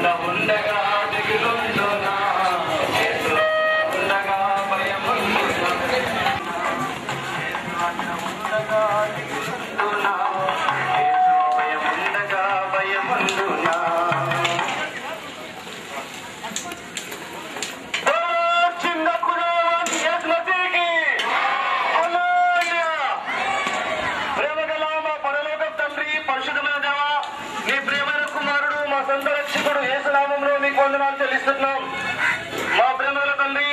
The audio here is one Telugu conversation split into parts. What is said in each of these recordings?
అండ ఉండగా దిగులుండునా యేసు ఉండగా భయముండునా ఉండగా దిగులుండునా యేసు భయముండగా భయముండునా చిన్నప్పుడు యేసు మసీకి హల్లెలూయా ప్రేమగల మా పరలోక తండ్రి పరిశుద్ధమైన దేవా నీ ప్రేమైన కుమారుడు మా సొంత రక్షకుడు యేసునామంలో మీకు వందనాలు చెల్లిస్తున్నాం మా ప్రేమగల తండ్రి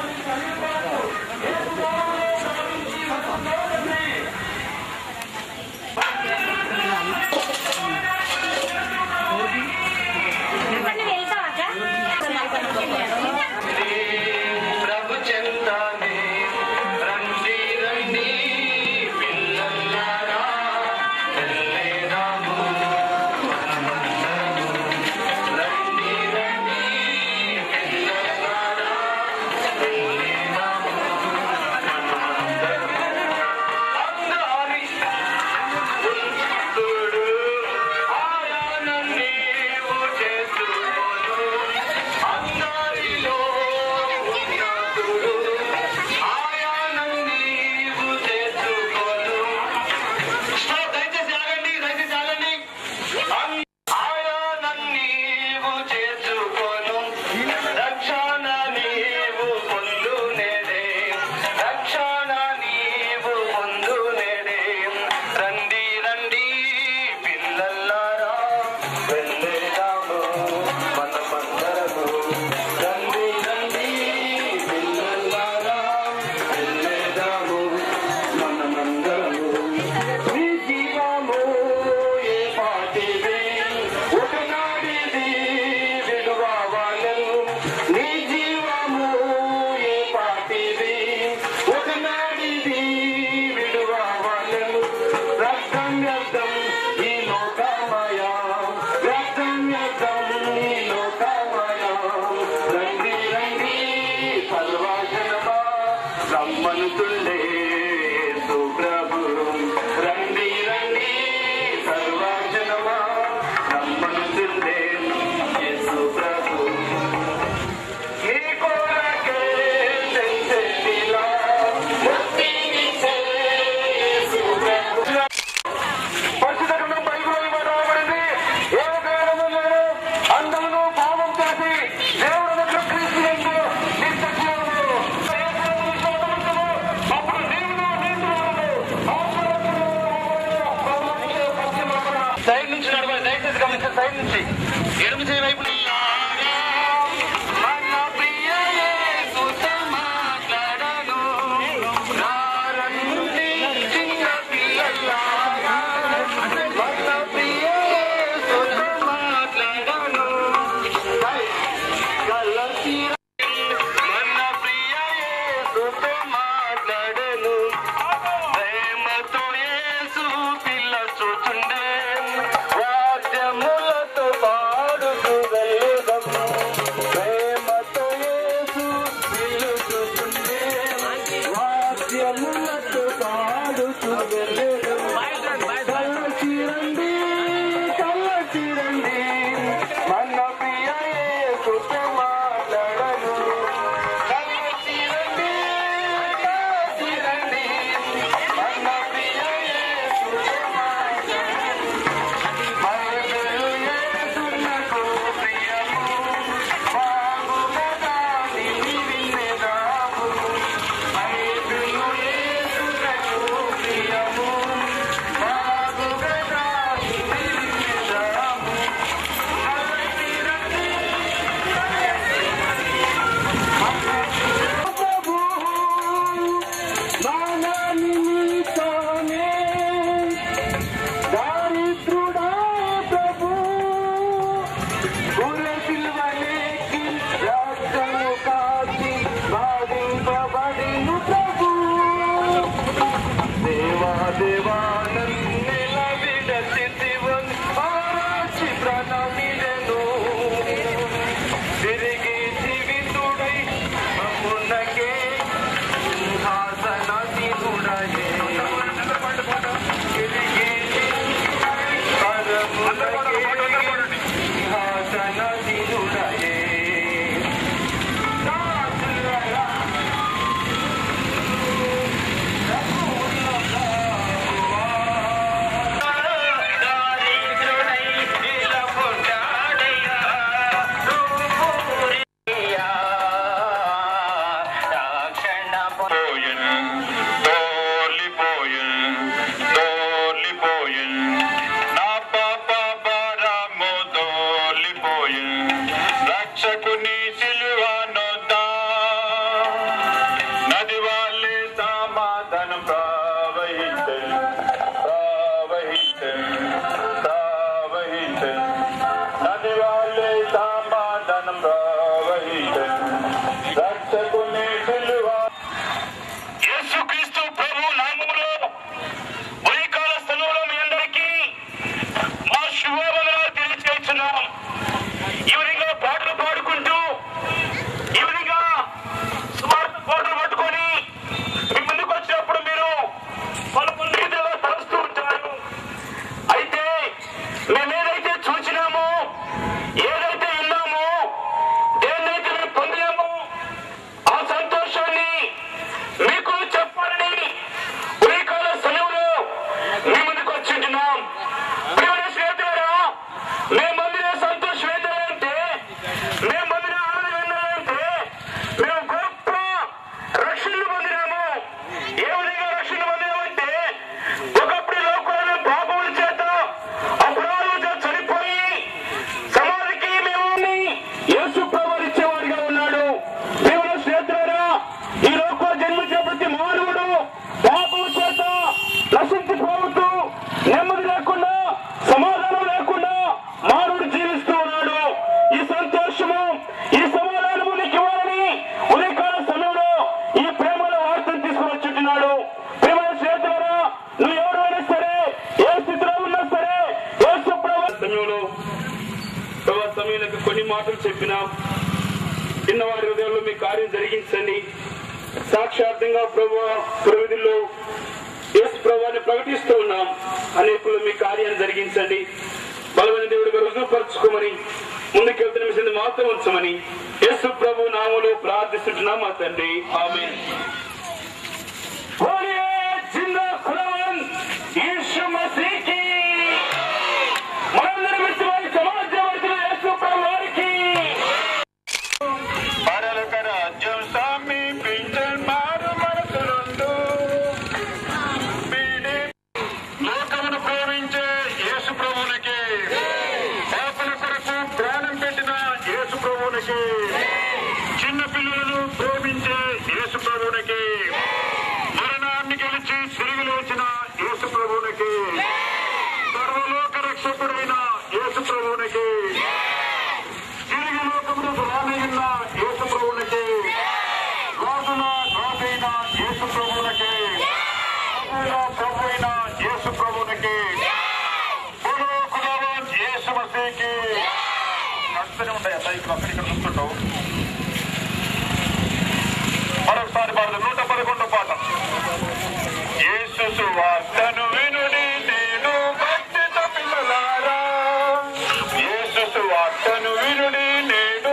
చెప్పండి వెళ్తాం ప్రభు చెందానే రండి రండి పిల్లలారా వెళ్ళేదాము రండి రండి పిల్లలారా వెళ్ళేదాము అందారి ఉంచుడు ఆయానం నీవు చేసుకోను అందరిలో ఉన్నతుడు ఆయానం నీవు చేసుకోను దయచేసి ఆగండి దయచేసి ఆగండి అన్- ఆయానం నీవు చేసుకోను రక్షణ నీవు పొందునేడే రక్షణ నీవు పొందునేడే రండి రండి పిల్లలారా వెళ్ళేదాము మనమందరము రండి రండి పిల్లలారా వెళ్ళేదాము మనమందరము నీ జీవము ఏ పాటిది ఒకనాడిది విడువవలెను నీ జీవము ఏ పాటిది ఒకనాడిది విడువవలెను రక్తం వ్యర్థం ఈ లోకమయ రక్తం వ్యర్థం ఈ లోకమయ రండి రండి సర్వజనమా రమ్మనుతుండే యేసు ప్రభు రండి రండి సర్వజనమా రమ్మనుతుండే యేసు ప్రభు ఈ కొరకే తెచ్చెదిలా ముక్తినిచ్చే యేసు ప్రభు పరిశుద్ధగ్రంథం బైబిల్ ఇవ్వ రాయబడింది ఏ కారణములను అందరూ పాపం చేసి దేవుడు దగ్గర క్రీస్తు యందు నిత్య జీవమును ఏ దేవుని విశ్వాసముంచును, అప్పుడు నీవును నీతిమంతుడు, ఆశీర్వాదములు, పశ్చిమమున. సైడ్ నుంచి నడవాలి దయచేసి గమనించండి సైడ్ నుంచి ఎడమ చేయి వైపు మన ప్రియ యేసుతో మాట్లాడను రారండి చిన్న పిల్లలారా మన ప్రియ యేసుతో మాట్లాడను గలతీ మన ప్రియ యేసుతో మాట్లాడను ప్రేమతో యేసు పిల్ల చూచుండే వాద్యములతో పాడుతూ సమయంలో కొన్ని మాటలు చెప్పినాం చిన్నవారి హృదయంలో మీ కార్యం జరిగించండి సాక్షార్థంగా ప్రభు ప్రవిధిలో యేసు ప్రభువాన్ని ప్రకటిస్తూ ఉన్నాం అనేకులు మీ కార్యాన్ని జరిగించండి బలమైన దేవుడిగా రుజువుపరచుకోమని ముందుకెళ్తున్న మిషన్ మాత్రం ఉంచమని యేసు ప్రభు నామములో ప్రార్థిస్తుంటున్నాం మా తండ్రి ఆమె జిందా ఖుదావన్ యేసు మసీహ్కి మనందరి మిత్రులు సమాజవర్తులు యేసు ప్రభు వారికి పరలోక రాజ్యం సమీపించన్ మారు మనసునందు వీడి లోకమును ప్రేమించే యేసు ప్రభువునికి పాపల కొరకు ప్రాణం పెట్టిన యేసు ప్రభువునికి చిన్న పిల్లలను ప్రేమించే యేసు ప్రభువునికి మరణాన్ని గెలిచి తిరిగి లేచిన యేసు ప్రభువునికి సర్వలోక రక్షకుడైన యేసు ప్రభువునికి తిరిగి లోకమును రానయ్యున్న యేసు ప్రభువునికి రాజుల రాజైన యేసు ప్రభువునికి ప్రభువుల ప్రభువైన యేసు ప్రభువునికి భూలోకులవాన్ యేసు మసీకి నడుస్తూనే ఉంటాయి అసలు ఇక్కడ అక్కడ ఇక్కడ చూస్తుంటావు మరొకసారి పాడదు నూట పదకొండో పాట యేసు సువార్తను వినుడి నేను భక్తితో పిల్లలారా యేసు సువార్తను వినుడి నేను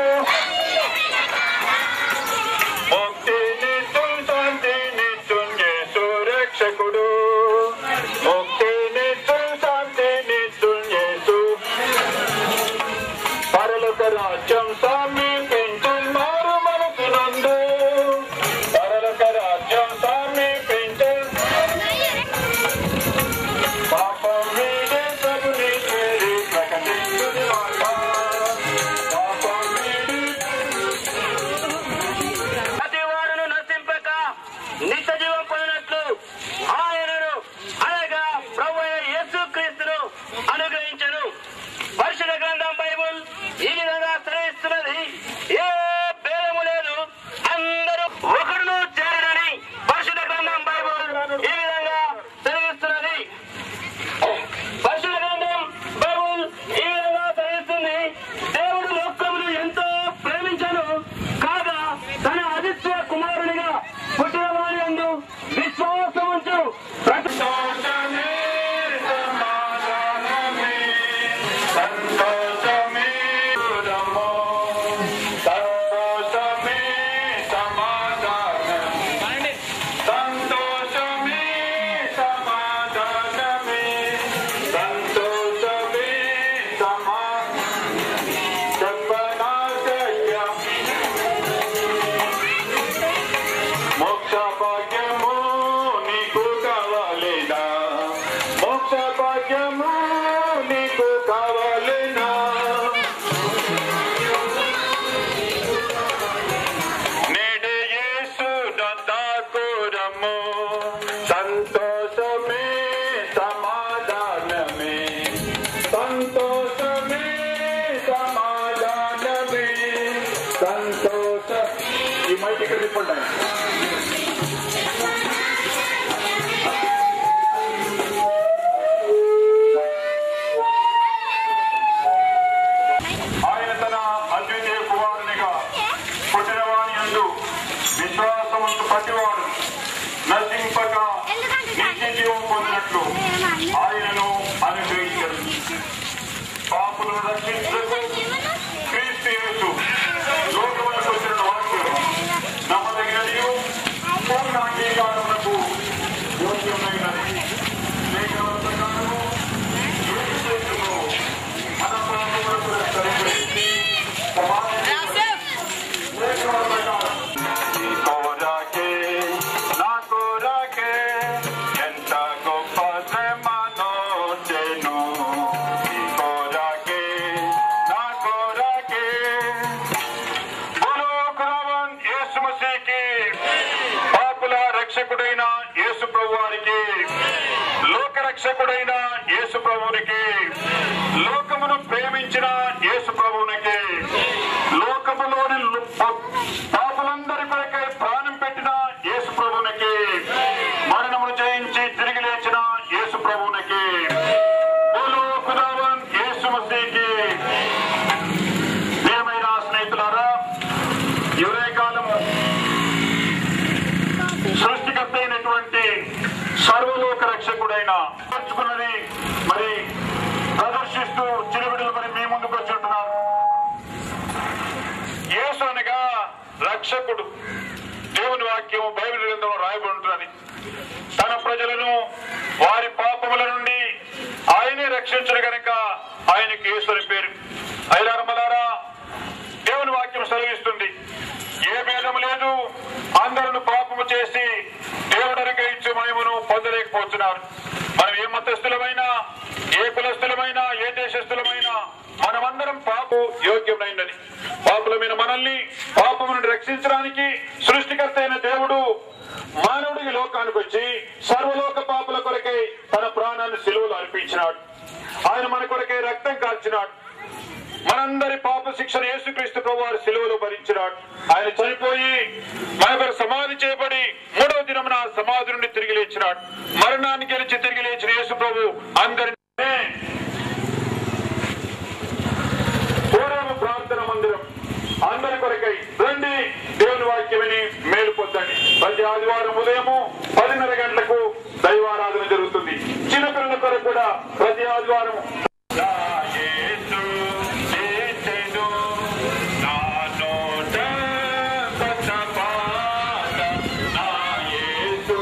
ముక్తి నిత్యం శాంతి నిత్యం యేసు రక్షకుడు ముక్తి నిత్యం శాంతి నిత్యం యేసు పరలోక రాజ్యం సమీపించన్ మారు మనసునందు పరలోక రాజ్యం సమీపించన్ పాపం వీడే ప్రభుని చేరి ప్రకటించుని వార్త. పాపం వీడి ప్రతి వారును నశింపక నిత్య జీవం పొందినట్లు ఆయనను అనగా ప్రభు అయిన యేసు క్రీస్తును అనుగ్రహించను పరిశుద్ధ గ్రంథం బైబుల్ ఈ విధంగా శ్రయిస్తున్నది ఏ భేదము లేదు అందరూ ఒకడును చేరడని పరిశుద్ధ గ్రంథం బైబుల్ ఈ విధంగా శ్రయిస్తున్నది పరిశుద్ధ గ్రంథం బైబుల్ ఈ విధంగా శ్రయిస్తుంది దేవుడు లోకమును ఎంతో ప్రేమించను కాగా తన ఆదిత్య కుమారునిగా పుట్టిన వారి అందు విశ్వాసం ఉంచు ప్రతి సంతోషమే సమాధానమే సంతోషమే సురమో సంతోషమే సమాధానమే సంతోషమే సమాధానమే సంతోషమే సమా చెప్పనా సత్యం మోక్ష భాగ్యము నీకు కావాలినా మోక్ష భాగ్యము నీకు కావాలినా నేడే యేసు నందాకురము సంతోషమే సమాధానమే సంతోషమే సమాధానమే సంతోష ఈ మైక్ ఇక్కడ తిప్పండి ఆయన తన అద్వితీయ కుమారునిగా పుట్టినవాని యందు విశ్వాసముంచు ప్రతివాడు నశింపక నిత్య జీవం పొందినట్లు ఆయనను అనుగ్రహించరు పాపులను రక్షించకు క్రీస్తు యేసు లోకములకు వచ్చిన వాక్యం నమ్మదగినది రక్షకుడు దేవుని వాక్యము బైబిల్ గ్రంథంలో రాయబడి ఉంటున్నది తన ప్రజలను వారి పాపముల నుండి ఆయనే రక్షించడు గనక ఆయనకి యేసుని పేరు ఐలారమలారా దేవుని వాక్యం సెలవిస్తుంది ఏ భేదము లేదు అందరూ పాపము చేసి దేవుడు అనుగ్రహించే మహిమను పొందలేకపోతున్నారు మనం ఏ మతస్థులమైనా ఏ కులస్థులమైనా ఏ దేశస్థులమైనా మనమందరం పాపు యోగ్యమైనది పాపులమైన మనల్ని పాపము నుండి రక్షించడానికి సృష్టికర్త అయిన దేవుడు మానవుడికి లోకానికి వచ్చి సర్వలోక పాపుల కొరకై తన ప్రాణాన్ని సిలువలు అర్పించినాడు ఆయన మన కొరకై రక్తం కార్చినాడు మనందరి పాప శిక్షణ యేసుక్రీస్తు ప్రభు వారి సిలువలో భరించినాడు ఆయన చనిపోయి మన కొరకు సమాధి చేయబడి మూడవ దినమున ఆ సమాధి నుండి తిరిగి లేచినాడు మరణాన్ని గెలిచి తిరిగి లేచిన యేసు ప్రభు అందరినీ పూర్వము ప్రార్థన మందిరం అందరి కొరకై రండి దేవుని వాక్యం విని మేలు పొందండి ప్రతి ఆదివారం ఉదయము పదిన్నర గంటలకు దైవారాధన జరుగుతుంది చిన్నపిల్లల కొరకు కూడా ప్రతి ఆదివారం నా యేసు చేసెను నా నోట కొత్త పాట. నా యేసు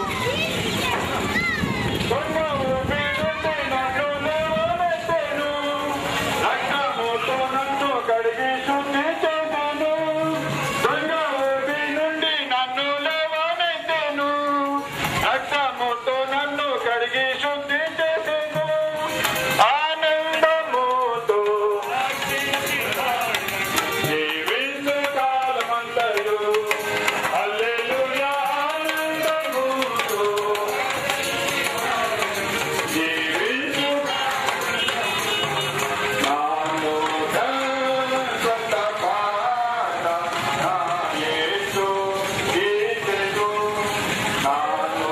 సొంగము వీడుండి నన్ను లేవనెత్తెను. రక్తముతో నన్ను కడిగి శుద్ధి చేసెను. సొంగము వీడుండి నన్ను లేవనెత్తెను. రక్తముతో నన్ను కడిగి శుద్ధి చేసెను. ఆనందముతో జీవించు కాలమంతయు. హల్లెలూయా ఆనందముతో జీవించు నాను సొంత పాట నా యేసు గీతెను నాను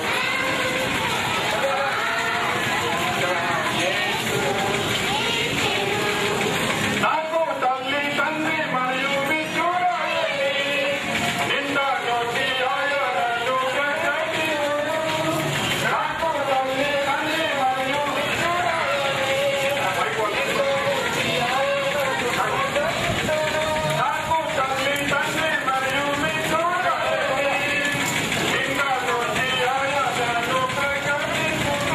నాకు తల్లి తండ్రి మరియు విచ్చురాయని నింద నోటి ఆయనను ప్రకటి నాకు తల్లి తండ్రి మరియు విచ్చురాయని నాకు తల్లి తండ్రి మరియు విచ్చురాయని నింద నోటి ఆయనను ప్రకటి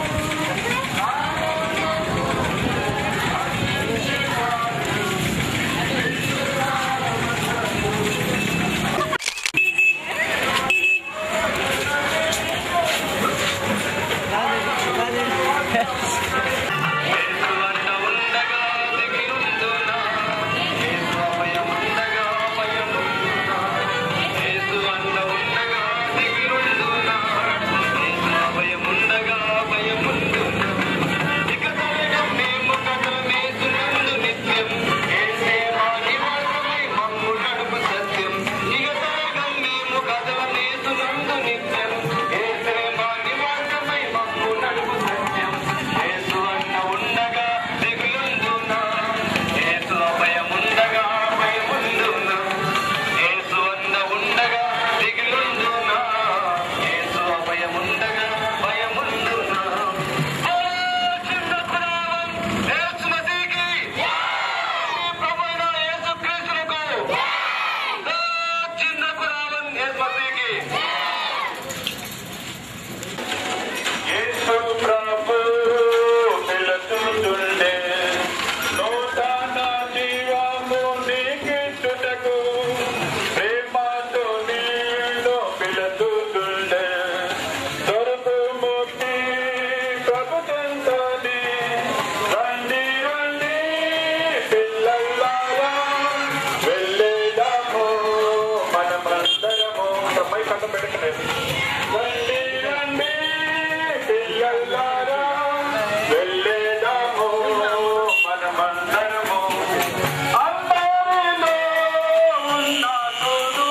యేసు ప్రభు పిలుచుతుండే నూతన జీవము నీకిచ్చుటకు ప్రేమతో నీలో పిలుచుతుండే దొరుకు ముక్తి ప్రభు చెందని రండి రండి పిల్లలారా వెళ్ళేదాము మనమందరము అమ్మాయి కథ పెడతలేదు రండి రండి పిల్లలారా వెళ్ళేదాము మనమందరము అందరిలో ఉన్నాడు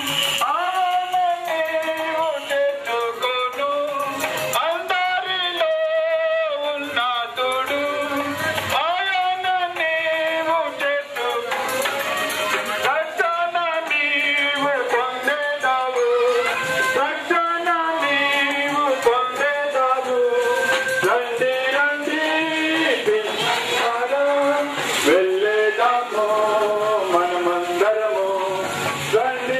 ఆయననే చేర్చుకొను అందరిలో ఉన్నాడు ఆయన నీవు చేర్చుకో రక్షణ నీవు పొందేదావు రక్షణ నీవు పొందేదావు రండి రండి పిల్లలారా, వెళ్ళేదాము మనమందరము రండి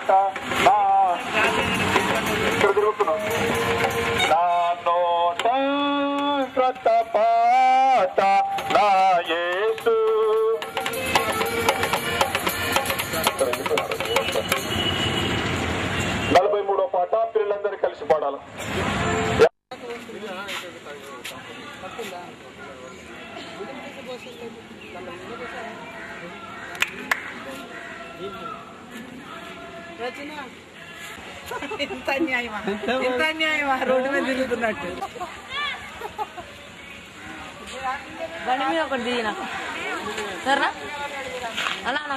పాట నా ఇక్కడ తిరుగుతున్నాం నా నోట క్రొత్త పాట నా యేసు నలభై మూడో పాట పిల్లలందరూ కలిసి పాడాలి ఇంత అన్యాయమా ఇంత అన్యాయమా రోడ్డు మీద తిరుగుతున్నట్టు బండి మీద ఒకటి దిగిన సరేనా అలా అన్న.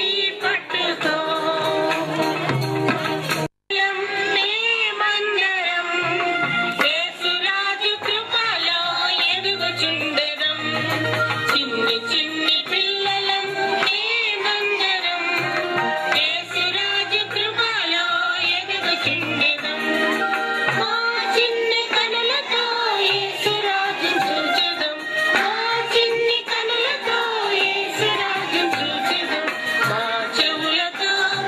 చిన్ని చిన్ని పిల్లలం మేమందరం యేసురాజు కృపలో ఎదుగుచుండెదం మా చిన్ని కనులతో యేసురాజు చూచెదం మా చిన్ని కనులతో యేసురాజు చూచెదం మా చెవులతో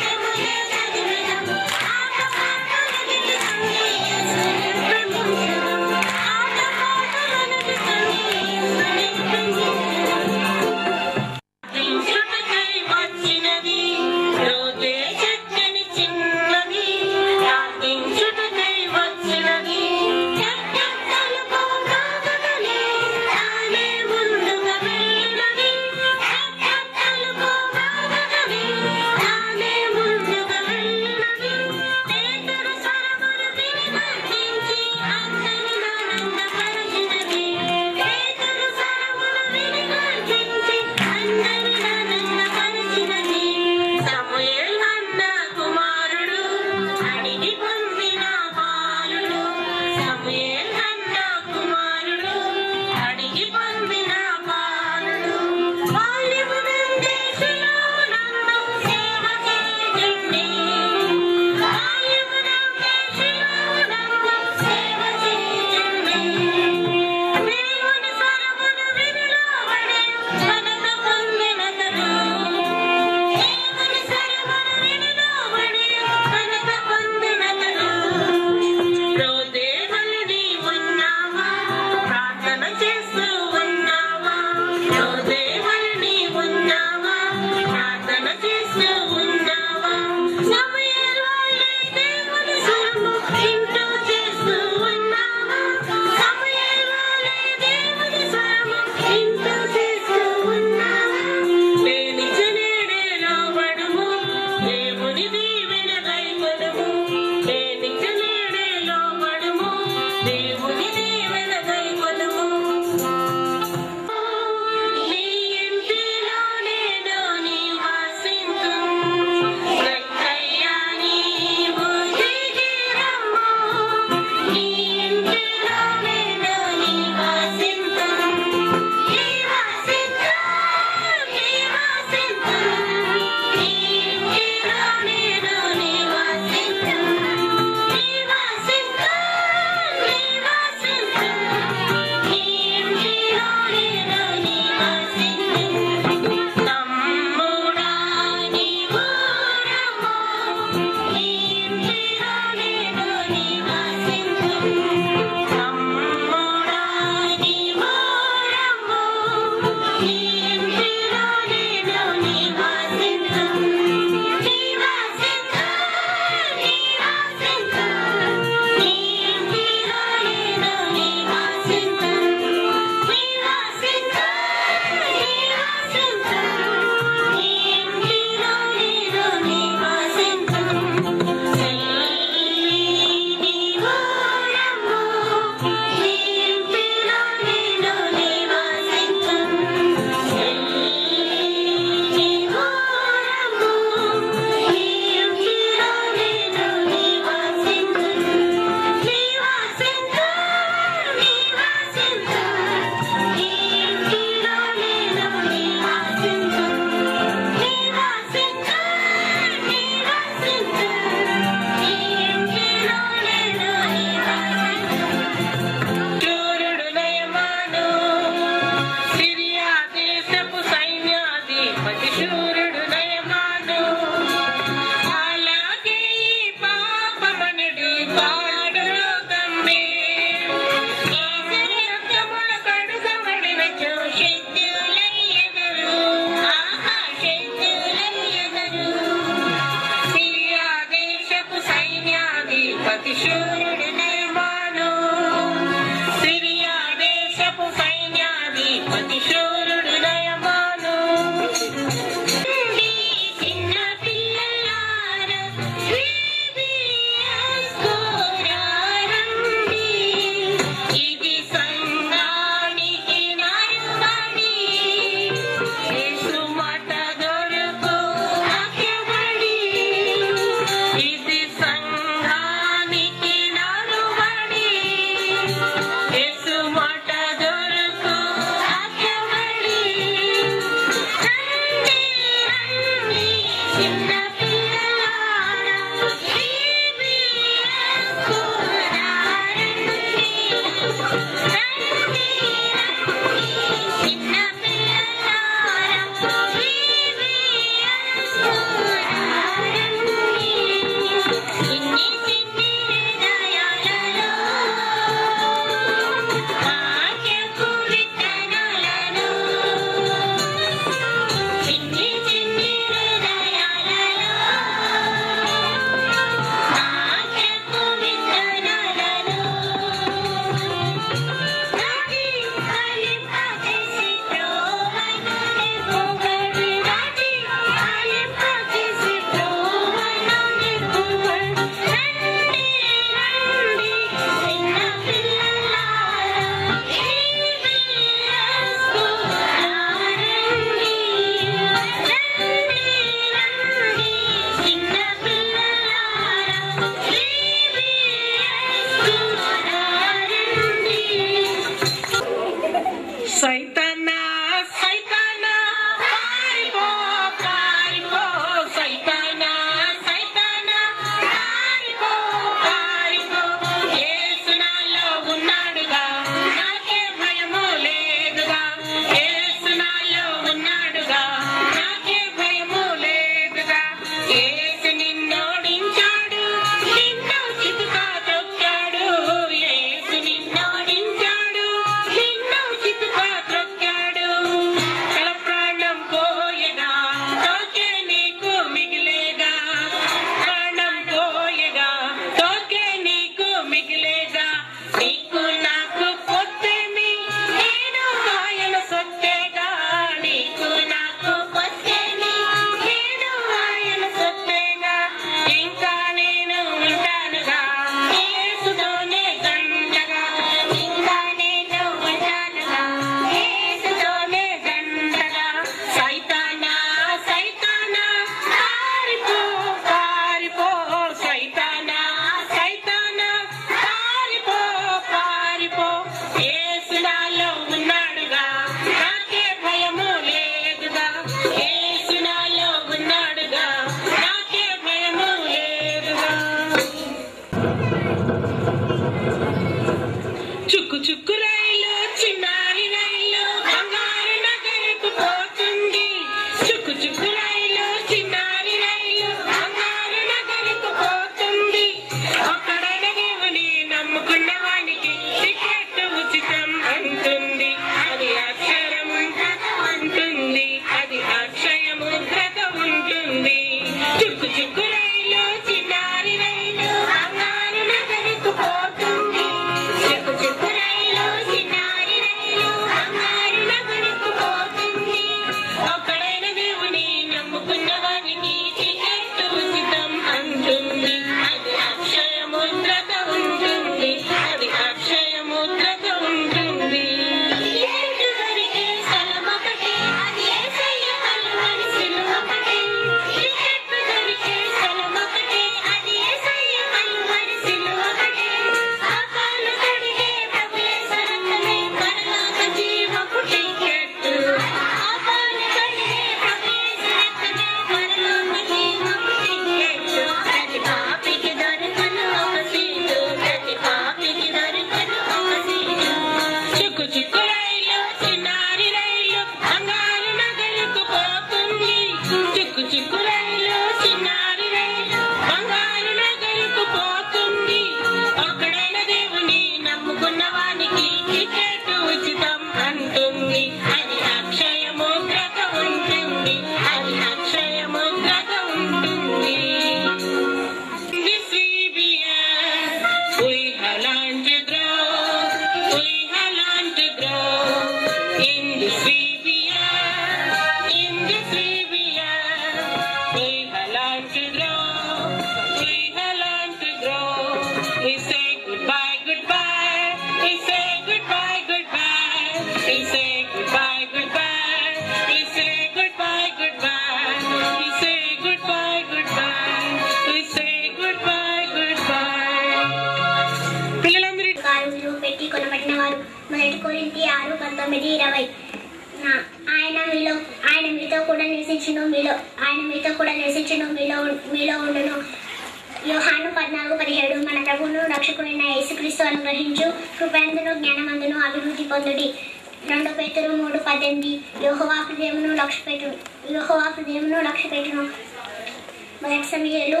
మొదటి కొరింతి ఆరు పంతొమ్మిది ఇరవై నా- ఆయన మీలో ఆయన మీతో కూడా నివసించును మీలో ఆయన మీతో కూడా నివసించును మీలో మీలో ఉండును యోహాను పద్నాలుగు పదిహేడు మన ప్రభువును రక్షకుడైన యేసుక్రీస్తు అనుగ్రహించు కృపయందును జ్ఞానమందును అభివృద్ధి పొందుడి రెండో పేతురు మూడు పద్దెనిమిది యోహోవా హృదయమును లక్ష్య పెట్టును యోహోవా హృదయమును లక్ష్య పెట్టును మొదటి సమయాలు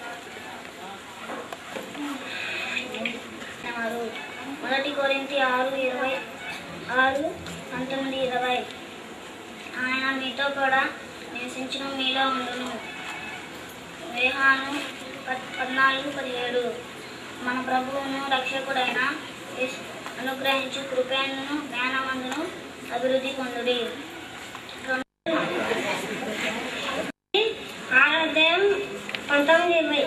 ఆరు. మొదటి కొరింతి ఆరు ఇరవై ఆరు పంతొమ్మిది ఇరవై ఆయన మీతో కూడా నివసించిన మీలో ఉండును వేహాను పద్- పద్నాలుగు పదిహేడు మన ప్రభువును రక్షకుడైన యేసు అనుగ్రహించు కృపను జ్ఞానమందును అభివృద్ధి పొందుడి ఆరాధ్యం పంతొమ్మిది ఇరవై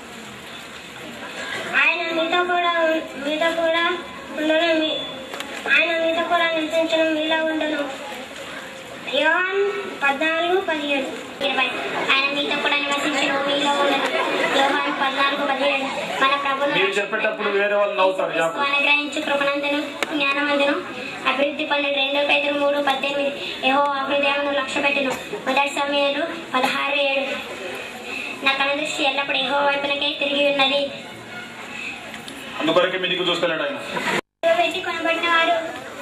ఆయన మీతో కూడా మీతో కూడా ఉండను మీ- ఆయన మీతో కూడా నివసించడం మీలో ఉండను యోహాన్ పద్నాలుగు పదిహేడు ఇరవై ఆయన మీతో కూడా నివసించడం మీలో ఉండను యోహాన్ పద్నాలుగు పదిహేడు మన ప్రభువు మీరు చెప్పేటప్పుడు వేరే వాళ్ళు నవ్వుతారు యాకూబు. అనుగ్రహించి కృపనందును జ్ఞానమందును అభివృద్ధి పొందిన రెండో పేదలు మూడు పద్దెనిమిది ఏహో హృదయమును లక్ష్య పెట్టిను మొదటి సమయాలు పదహారు ఏడు నా కన దృష్టి ఎల్లప్పుడు ఏహో వైపునకే తిరిగి ఉన్నది అందుకొరకే మీకు చూస్తలేడు ఆయన పెట్టి కొనబడిన వారు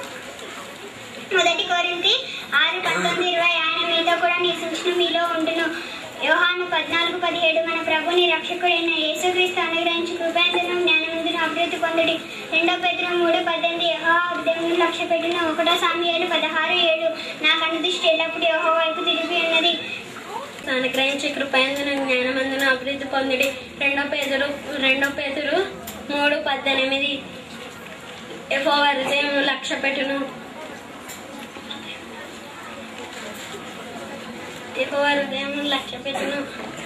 మొదటి కోరింతి ఆరు పంతొమ్మిది ఇరవై ఆయన మీతో కూడా నివసించిన మీలో ఉండును యోహాను పద్నాలుగు పదిహేడు మన ప్రభుని రక్షకుడైన యేసుక్రీస్తు అనుగ్రహించి కృపాయంతరం జ్ఞానమందును అభివృద్ధి పొందుడి రెండో పెద్ద మూడు పద్దెనిమిది యహో హృదయం లక్ష్య పెట్టిన ఒకటో సామ్యాలు పదహారు ఏడు నా కనుదృష్టి ఎల్లప్పుడు యహో వైపు తిరిగి ఉన్నది అనుగ్రహించి కృపయందున జ్ఞానమందున అభివృద్ధి పొందిడి రెండో పేదరు రెండో పేదరు మూడు పద్దెనిమిది ఎఫో హృదయం లక్ష్య పెట్టును ఎఫో హృదయం లక్ష్య పెట్టును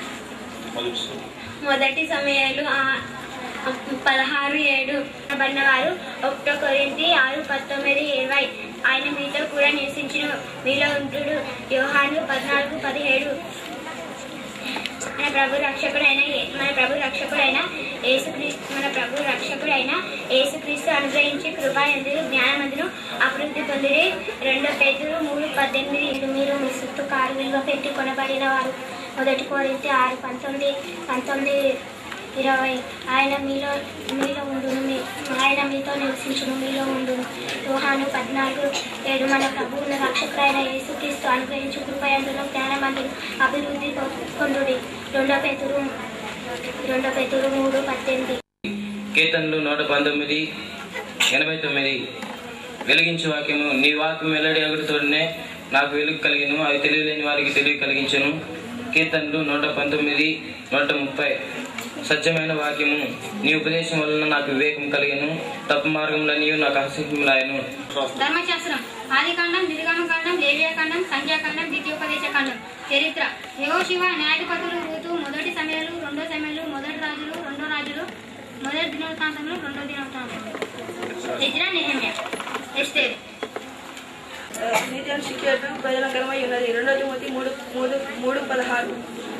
మొదటి సమయాలు ఆ- పదహారు ఏడు పడిన వారు ఒకటో కొరింతి ఆరు పంతొమ్మిది ఇరవై ఆయన మీతో కూడా నివసించిన మీలో ఉంటుడు యోహాను పద్నాలుగు పదిహేడు మన ప్రభు రక్షకుడైన ఏ- మన ప్రభు రక్షకుడైన యేసుక్రీస్తు మన ప్రభు రక్షకుడైన యేసుక్రీస్తు అనుగ్రహించి కృపా ఎందుకు జ్ఞానమందును అభివృద్ధి పొందిరి రెండో పేదలు మూడు పద్దెనిమిది ఇల్లు మీరు మీ చుట్టూ కారు విలువ పెట్టి కొనబడిన వారు మొదటి కోరితే ఆరు పంతొమ్మిది పంతొమ్మిది ఇరవై ఆయన మీలో మీలో ఉండును మీ ఆయన మీతో నివసించును మీలో ఉండును యోహాను పద్నాలుగు ఏడు మన ప్రభువుల రక్షకుడైన యేసుక్రీస్తు అనుగ్రహించు కృపయందును జ్ఞానమందును అభివృద్ధి పొ- పొందుడి రెండో పెతురు రెండో పెతురు మూడు పద్దెనిమిది కీర్తనలు నూట పంతొమ్మిది ఎనభై తొమ్మిది వెలిగించు వాక్యము నీ వాక్యం వెల్లడి అగుడుతోనే నాకు వెలుగు కలిగిను అవి తెలియలేని వారికి తెలివి కలిగించను కీర్తనలు నూట పంతొమ్మిది నూట ముప్పై సత్యమైన వాక్యము నీ ఉపదేశం వలన నాకు వివేకం కలిగను తప్పు మార్గంలో నీవు నాకు అసహ్యములాయను ధర్మశాస్త్రం ఆదికాండం నిర్గమకాండం లేవియాకాండం సంఖ్యాకాండం ద్వితీయోపదేశ కాండం చరిత్ర యహోశివ న్యాయాధిపతులు రూతు మొదటి సమయాలు రెండో సమయాలు మొదటి రాజులు రెండో రాజులు మొదటి దినవృత్తాంతములు రెండో దినవృత్తాంతములు ఇజ్రా నెహమ్యా ఎస్తేర్ నీతిని శిక్షేయడం ప్రయోజనకరమై ఉన్నది రెండో తిమోతి మూడు మూడు మూడు పదహారు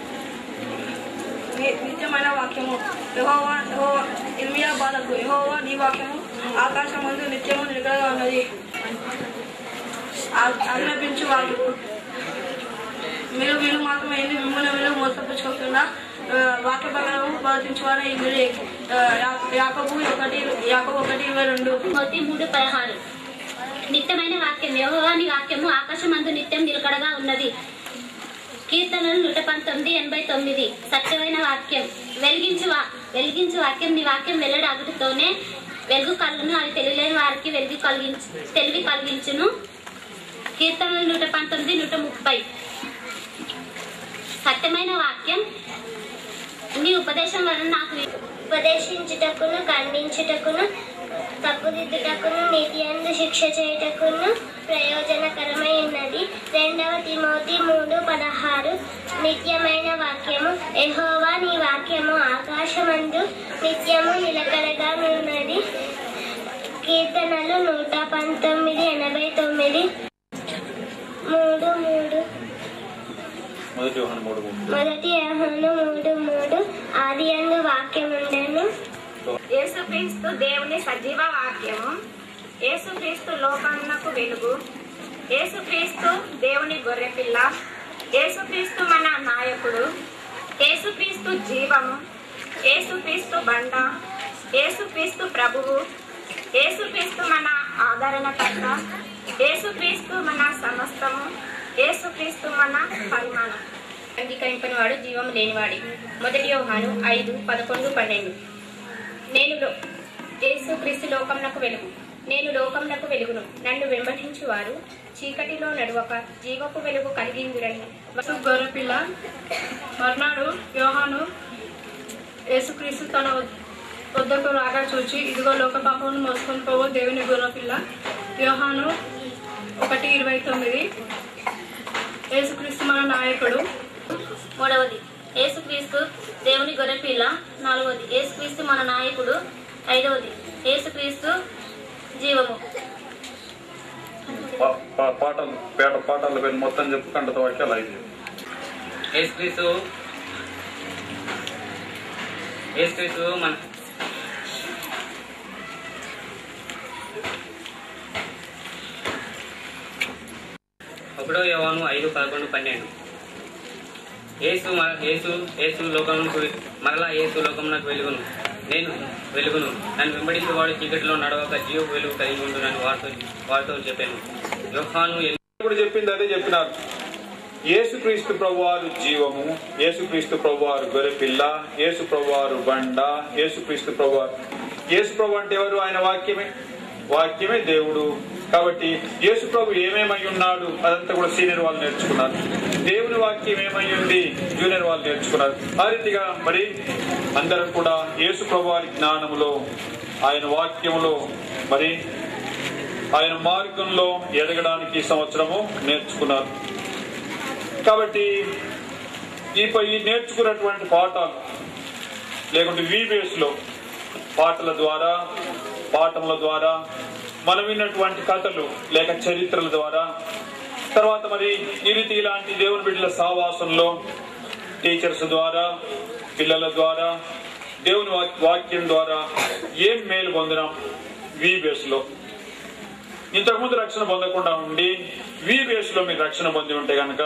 ని- నిత్యమైన వాక్యము యెహోవా యెహోవా ఇర్మియా బాధకు యెహోవా నీ వాక్యము ఆకాశం ముందు నిత్యము నిలకడగా ఉన్నది ఆ- ఆజ్ఞాపించు వాక్యము మీరు మీరు మాత్రం ఏంది మిమ్మల్ని మీరు మోసపుచ్చుకోకుండా ఆ, వాక్య ప్రకారం ప్రవర్తించువారు ఇందులో యాకబు ఒకటి యాకబు ఒకటి ఇరవై రెండు మొదటి మూడు పదహారు నిత్యమైన వాక్యం యెహోవాని వాక్యము ఆకాశమందు నిత్యం నిలకడగా ఉన్నది కీర్తనలు నూట పంతొమ్మిది ఎనభై తొమ్మిది సత్యమైన వాక్యం వెలిగించు వా వెలిగించు వాక్యం నీ వాక్యం వెల్లడి అగుడుతోనే వెలుగు కలుగును అది తెలియలేని వారికి వెలుగు కలిగించు తెలివి కలిగించును కీర్తనలు నూట పంతొమ్మిది నూట ముప్పై సత్యమైన వాక్యం నీ ఉపదేశం వలన నాకు ఉపదేశించుటకును ఖండించుటకును తప్పుదిద్దుటకును నీతి అందు శిక్ష చేయుటకును ప్రయోజనకరమై ఉన్నది రెండవ తిమోతి మూడు పదహారు నిత్యమైన వాక్యము ఎహోవా నీ వాక్యము ఆకాశమందు నిత్యము నిలకడగా ఉన్నది కీర్తనలు నూట పంతొమ్మిది ఎనభై తొమ్మిది మూడు మూడు మొదటి యోహాను మూడు మూడు మొదటి యోహాను మూడు మూడు ఆది అందు వాక్యం ఉండను యేసుక్రీస్తు దేవుని సజీవ వాక్యము యేసుక్రీస్తు లోకమునకు వెలుగు యేసుక్రీస్తు దేవుని గొర్రెపిల్ల యేసుక్రీస్తు మన నాయకుడు యేసుక్రీస్తు జీవము యేసుక్రీస్తు బండ యేసుక్రీస్తు ప్రభువు యేసుక్రీస్తు మన ఆదరణకర్త యేసుక్రీస్తు మన సమస్తము యేసుక్రీస్తు మన పరిమాణం అంగీకరింపని వాడు జీవం లేనివాడి మొదటి యోహాను ఐదు పదకొండు పన్నెండు నేను లో- యేసు క్రీస్తు లోకమునకు వెలుగు నేను లోకమునకు వెలుగును నన్ను వెంబడించు వారు చీకటిలో నడువక జీవపు వెలుగు కలిగిందురని గొర్రెపిల్ల మర్నాడు యోహాను యేసుక్రీస్తు తన వద్- వద్దకు రాగా చూచి ఇదిగో లోక పాపమును మోసుకొని పోవు దేవుని గొర్రెపిల్ల యోహాను ఒకటి ఇరవై తొమ్మిది యేసుక్రీస్తు మన నాయకుడు మూడవది యేసుక్రీస్తు దేవుని గొర్రెపిల్ల నాలుగవది యేసుక్రీస్తు మన నాయకుడు ఐదవది యేసుక్రీస్తు జీవము పా- పా- పాటలు పేట పాటలు పైన మొత్తం చెప్పు కంటత వాక్యాలు ఐదు యేసుక్రీస్తు యేసుక్రీస్తు మన ఒకటో యోవాను ఐదు పదకొండు పన్నెండు ఏసు మ- ఏసు ఏసు లోకమునకు మరలా ఏసు లోకమునకు వెలుగును నేను వెలుగును నన్ను వెంబడించే వాడు చీకటిలో నడవక జీవ వెలుగు కలిగి ఉంటున్నాను వారితో వారితో చెప్పాను యోహాను ఎన్ని ఇప్పుడు చెప్పింది అదే చెప్పినారు యేసుక్రీస్తు ప్రభువారు జీవము యేసుక్రీస్తు ప్రభువారు గొర్రెపిల్ల యేసు ప్రభువారు బండ యేసుక్రీస్తు ప్రభువారు యేసు ప్రభు అంటే ఎవరు ఆయన వాక్యమే వాక్యమే దేవుడు కాబట్టి యేసు ప్రభు ఏమేమై ఉన్నాడు అదంతా కూడా సీనియర్ వాళ్ళు నేర్చుకున్నారు దేవుని వాక్యం ఏమై ఉంది జూనియర్ వాళ్ళు నేర్చుకున్నారు ఆ రీతిగా మరి అందరం కూడా యేసు ప్రభు వారి జ్ఞానములో ఆయన వాక్యములో మరి ఆయన మార్గంలో ఎదగడానికి ఈ సంవత్సరము నేర్చుకున్నారు కాబట్టి ఈ ప- ఈ నేర్చుకున్నటువంటి పాఠాలు లేకుంటే VBS లో పాటల ద్వారా పాఠముల ద్వారా మనం విన్నటువంటి కథలు లేక చరిత్రల ద్వారా తర్వాత మరి ఈ రీతి ఇలాంటి దేవుని బిడ్డల సావాసంలో టీచర్స్ ద్వారా పిల్లల ద్వారా దేవుని వాక్- వాక్యం ద్వారా ఏం మేలు పొందినాం VBS లో ఇంతకుముందు రక్షణ పొందకుండా ఉండి VBS లో మీరు రక్షణ పొంది ఉంటే కనుక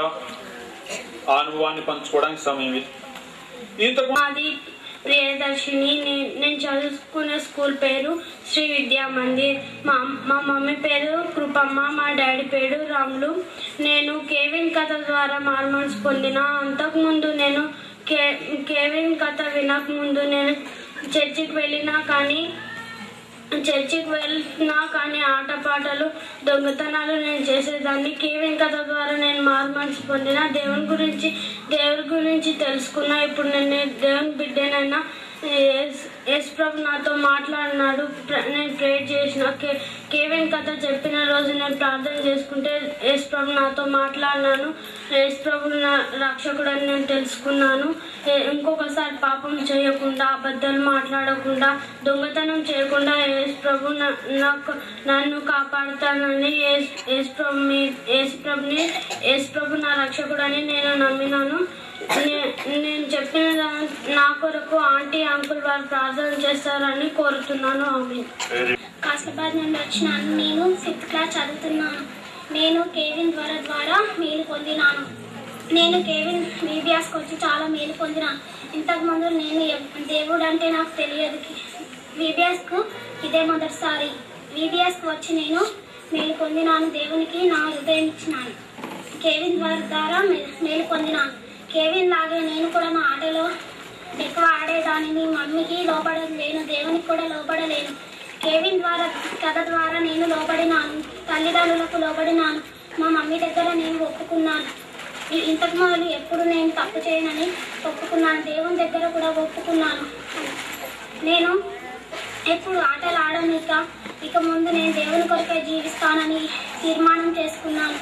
ఆ అనుభవాన్ని పంచుకోవడానికి సమయం ఇది ఇంతకు మాది ప్రియదర్శిని నే- నేను చదువుకునే స్కూల్ పేరు శ్రీ విద్యా మందిర్ మా మా మమ్మీ పేరు కృపమ్మ మా డాడీ పేరు రాములు నేను కేవిన్ కథ ద్వారా మార్మల్స్ పొందిన అంతకుముందు నేను కే కేవిన్ కథ వినక ముందు నేను చర్చికి వెళ్ళినా కానీ చర్చికి వెళ్ళినా కానీ ఆటపాటలు దొంగతనాలు నేను చేసేదాన్ని కేవిన్ కథ ద్వారా నేను మార్మల్స్ పొందిన దేవుని గురించి దేవుని గురించి తెలుసుకున్నా ఇప్పుడు నేను దేవుని బిడ్డనైనా యేస్- యేసు ప్రభు నాతో మాట్లాడినాడు ప్ర- నేను ప్రేర్ చేసిన కే కేవిన్ కథ చెప్పిన రోజు నేను ప్రార్థన చేసుకుంటే యేసు ప్రభు నాతో మాట్లాడినాను యేసు ప్రభు నా రక్షకుడని నేను తెలుసుకున్నాను ఏ- ఇంకొకసారి పాపం చేయకుండా అబద్ధాలు మాట్లాడకుండా దొంగతనం చేయకుండా యేసు ప్రభు నా- నాకు నన్ను కాపాడుతానని యేసు యేసు ప్రభు మీ యేసు ప్రభుని యేసు ప్రభు నా రక్షకుడని నేను నమ్మినాను నే- నేను చెప్పిన దా- నా కొరకు ఆంటీ అంకుల్ వారు ప్రార్థన చేస్తారని కోరుతున్నాను ఆమె కాస్లబాద్ నుండి వచ్చినాను నేను ఫిఫ్త్ క్లాస్ చదువుతున్నాను నేను కేవిన్ ద్వారా ద్వారా మేలు పొందినాను నేను కేవిన్ వీబియాస్కి వచ్చి చాలా మేలు పొందినాను ఇంతకుముందు నేను ఎవ్- దేవుడు అంటే నాకు తెలియదు వీబియాస్కు ఇదే మొదటిసారి వీబియాస్కి వచ్చి నేను మేలు పొందినాను దేవునికి నా హృదయం ఇచ్చినాను కేవిన్ ద్వారా ద్వారా మే- మేలు పొందినాను కేవిన్ లాగే నేను కూడా నా ఆటలో ఎక్కువ ఆడేదానిని మమ్మీకి లోపడలేను దేవునికి కూడా లోపడలేను కేవిన్ ద్వారా కథ ద్వారా నేను లోబడినాను తల్లిదండ్రులకు లోబడినాను మా మమ్మీ దగ్గర నేను ఒప్పుకున్నాను ఇ- ఇంతకు మొదలు ఎప్పుడు నేను తప్పు చేయనని ఒప్పుకున్నాను దేవుని దగ్గర కూడా ఒప్పుకున్నాను నేను ఎప్పుడు ఆటలు ఆడనిక ఇక ముందు నేను దేవుని కొరకే జీవిస్తానని తీర్మానం చేసుకున్నాను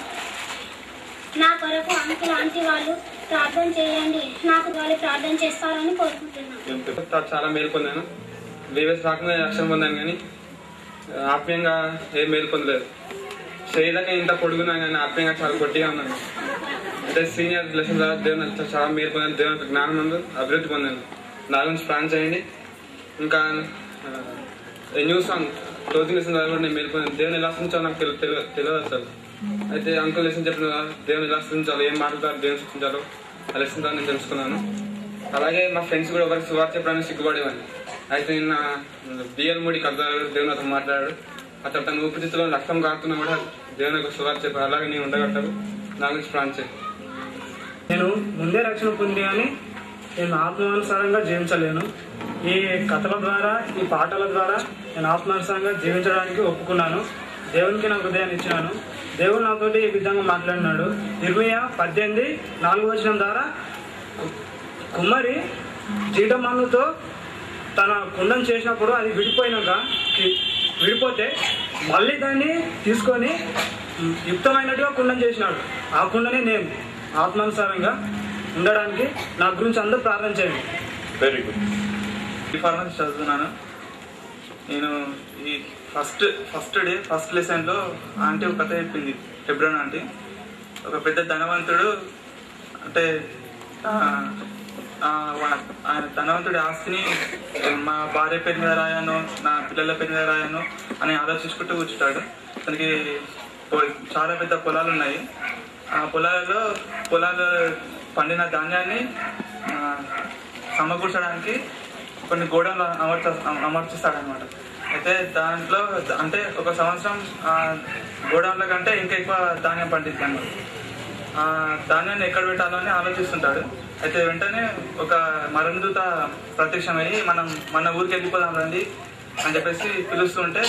నా కొరకు అంకుల్ ఆంటీ వాళ్ళు ప్రార్థన చేయండి నాకు వాళ్ళు ప్రార్థన చేస్తారని కోరుకుంటున్నాను చా- చాలా మేలు పొందాను బీబీఎస్ రాకుండా రక్షణ పొందాను కానీ ఆ, ఆత్మీయంగా ఏం మేలు పొందలేదు శరీరంగా ఇంత పొడుగున్నా కానీ ఆత్మీయంగా చాలా పొట్టిగా ఉన్నాను అంటే సీనియర్ లెసన్ ద్వారా దేవుని అంతా చాలా మేలు పొందాను దేవుని యొక్క జ్ఞానం నందు అభివృద్ధి పొందాను నా గురించి ప్లాన్ చేయండి ఇంకా ఆ, న్యూ సాంగ్ క్లోజింగ్ లెసన్ ద్వారా కూడా నేను మేల్కొని దేవుని ఎలా స్థించాలో నాకు తెలి- తెలియ- తెలియదు అసలు అయితే అంకుల్ లెసన్ చెప్పిన కదా, దేవుని ఎలా స్థించాలో ఏం మాట్లాడాలి దేవుని స్థించాలో ఆ లెసన్ ద్వారా నేను తెలుసుకున్నాను అలాగే మా ఫ్రెండ్స్ కూడా ఎవరికి సువార్త చెప్పడానికి సిగ్గుపడేవాడిని అయితే నిన్న బిఎల్ మూడి కర్తారు దేవుని అతను మాట్లాడాడు అతను తన ఊపిరితిత్తులో రక్తం కారుతున్నా కూడా దేవుని యొక్క సువార్త చెప్పారు అలాగే నేను ఉండగట్టారు నా గురించి ప్రాణం చేయి నేను ముందే రక్షణ పొంది కానీ నేను ఆత్మానుసారంగా జీవించలేను ఈ కథల ద్వారా ఈ పాటల ద్వారా నేను ఆత్మానుసారంగా జీవించడానికి ఒప్పుకున్నాను దేవునికి నా హృదయాన్ని ఇచ్చినాను దేవుడు నాతోటి ఈ విధంగా మాట్లాడినాడు ఇర్మియా పద్దెనిమిది నాలుగు వచనం ద్వారా కు- కుమ్మరి చీటమన్నుతో తన కుండం చేసినప్పుడు అది విడిపోయినాక కి- విడిపోతే మళ్ళీ దాన్ని తీసుకొని యుక్తమైనట్టుగా కుండం చేసినాడు ఆ కుండనే నేను ఆత్మానుసారంగా ఉండడానికి నా గురించి అందరూ ప్రార్థన చేయండి వెరీ గుడ్ ఈ ఫార్మసీ చదువుతున్నాను నేను ఈ ఫస్ట్ ఫస్ట్ డే ఫస్ట్ లెసన్లో ఆంటీ ఒక కథ చెప్పింది ఫిబ్రవరి ఆంటీ ఒక పెద్ద ధనవంతుడు అంటే ఆ, ఆ, వా- ఆ ధనవంతుడి ఆస్తిని మా భార్య పేరు మీద రాయాను నా పిల్లల పేరు మీద రాయాను అని ఆలోచించుకుంటూ కూర్చుంటాడు తనకి పొ- చాలా పెద్ద పొలాలు ఉన్నాయి ఆ పొలాలలో పొలాలు పండిన ధాన్యాన్ని ఆ, సమకూర్చడానికి కొన్ని గోడలు అమర్చ అమర్చిస్తాడనమాట అయితే దాంట్లో అంటే ఒక సంవత్సరం ఆ గోడౌన్ల కంటే ఇంకా ఎక్కువ ధాన్యం పండిస్తాను ఆ ధాన్యాన్ని ఎక్కడ పెట్టాలో అని ఆలోచిస్తుంటాడు అయితే వెంటనే ఒక మరణదూత ప్రత్యక్షమయ్యి మనం మన ఊరికి వెళ్ళిపోదాం రండి అని చెప్పేసి పిలుస్తుంటే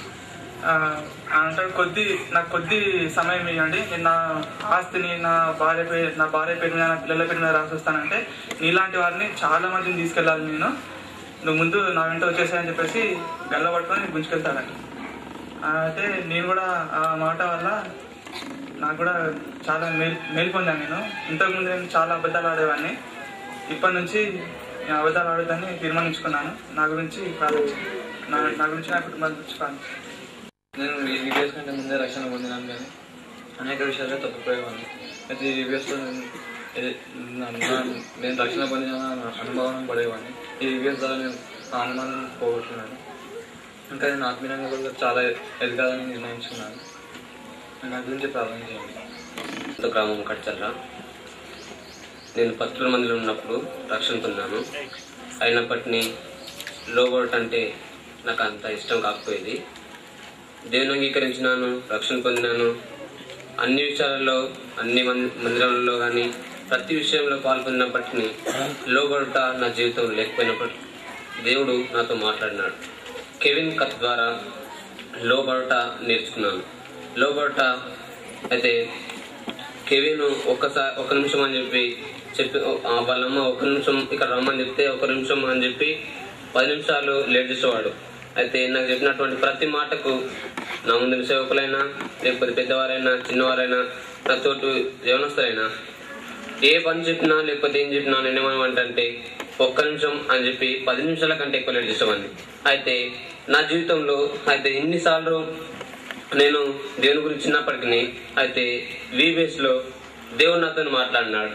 ఆ, అంటాడు కొద్ది నాకు కొద్ది సమయం ఇవ్వండి నేను నా ఆస్తిని నా భార్య పేరు నా భార్య పేరు మీద నా పిల్లల పేరు మీద రాసిస్తానంటే నీలాంటి వారిని చాలా మందిని తీసుకెళ్ళాలి నేను నువ్వు ముందు నా వెంట వచ్చేసాయని చెప్పేసి గల్ల పట్టుకొని గుంజుకెళ్తాడంట ఆ, అయితే నేను కూడా ఆ మాట వల్ల నాకు కూడా చాలా మేల్ మేలు పొందాను నేను ఇంతకుముందు నేను చాలా అబద్ధాలు ఆడేవాడిని ఇప్పటి నుంచి నేను అబద్ధాలు ఆడొద్దని తీర్మానించుకున్నాను నా గురించి ప్రార్థించి నా నా గురించి నా కుటుంబం గురించి ప్రార్థించి నేను ఈ వీడియోస్ కంటే ముందే రక్షణ పొందినాను కానీ అనేక విషయాల్లో తప్పిపోయేవాడిని అయితే ఈ వీడియోస్లో నేను ఏ- నా- నా- నేను రక్షణ పొందిన నా అనుభవం పడేవాడిని ఈ వీడియోస్ ద్వారా నేను ఆ అనుమానం పోగొట్టుకున్నాను ఇంకా నేను ఆత్మీయంగా కూడా చాలా ఎదగాలని నిర్ణయించుకున్నాను నా గురించి ప్రార్థన చేయండి సొంత గ్రామం కడ్చర్ల నేను పత్రుల మందిలో ఉన్నప్పుడు రక్షణ పొందాను అయినప్పటికీ లోబోట్ అంటే నాకు అంత ఇష్టం కాకపోయేది దేవుని అంగీకరించినాను రక్షణ పొందినాను అన్ని విషయాలలో అన్ని మం- మందిరాలలో కానీ ప్రతి విషయంలో పాల్పొందినప్పటికీ లోబడుట నా జీవితం లేకపోయినప్పటికీ దేవుడు నాతో మాట్లాడినాడు కెవిన్ కథ ద్వారా లోబడుట నేర్చుకున్నాను లోబడుట అయితే కెవిన్ ఒక్కసారి ఒక నిమిషం అని చెప్పి చెప్పి ఆ వాళ్ళమ్మ ఒక నిమిషం ఇక్కడ రమ్మని చెప్తే ఒక నిమిషం అని చెప్పి పది నిమిషాలు లేట్ చేసేవాడు అయితే నాకు చెప్పినటువంటి ప్రతి మాటకు నా ముందు సేవకులైనా లేకపోతే పెద్దవారైనా చిన్నవారైనా నా తోటి యవనస్తులైనా ఏ పని చెప్పినా లేకపోతే ఏం చెప్పినా నేను ఏమనమంటే ఒక్క నిమిషం అని చెప్పి పది నిమిషాల కంటే ఎక్కువ లేట్ చేసేవాడిని అయితే నా జీవితంలో అయితే ఇన్నిసార్లు నేను దేవుని గురించి చిన్నప్పటికీ అయితే వీబీఎస్ లో దేవుడు నాతో మాట్లాడినాడు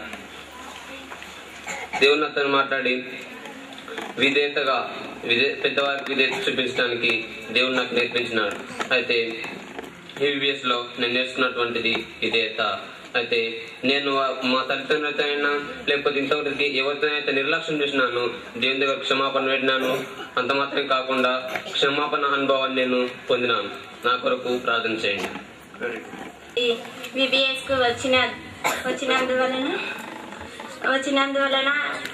దేవుడు నాతో మాట్లాడి విధేయతగా విధే పెద్దవారికి విధేయత చూపించడానికి దేవుడు నాకు నేర్పించినాడు అయితే ఈవీఎస్ లో నేను నేర్చుకున్నటువంటిది విధేయత అయితే నేను మా తల్లిదండ్రులతో అయినా లేకపోతే ఇంతవరకు ఎవరితో అయితే నిర్లక్ష్యం చేసినాను దేవుని దగ్గర క్షమాపణ పెట్టినాను అంత మాత్రం కాకుండా క్షమాపణ అనుభవాన్ని నేను పొందినాను నా కొరకు ప్రార్థన చేయండి విబిఎస్ కు వచ్చిన వచ్చినందువలన వచ్చినందువలన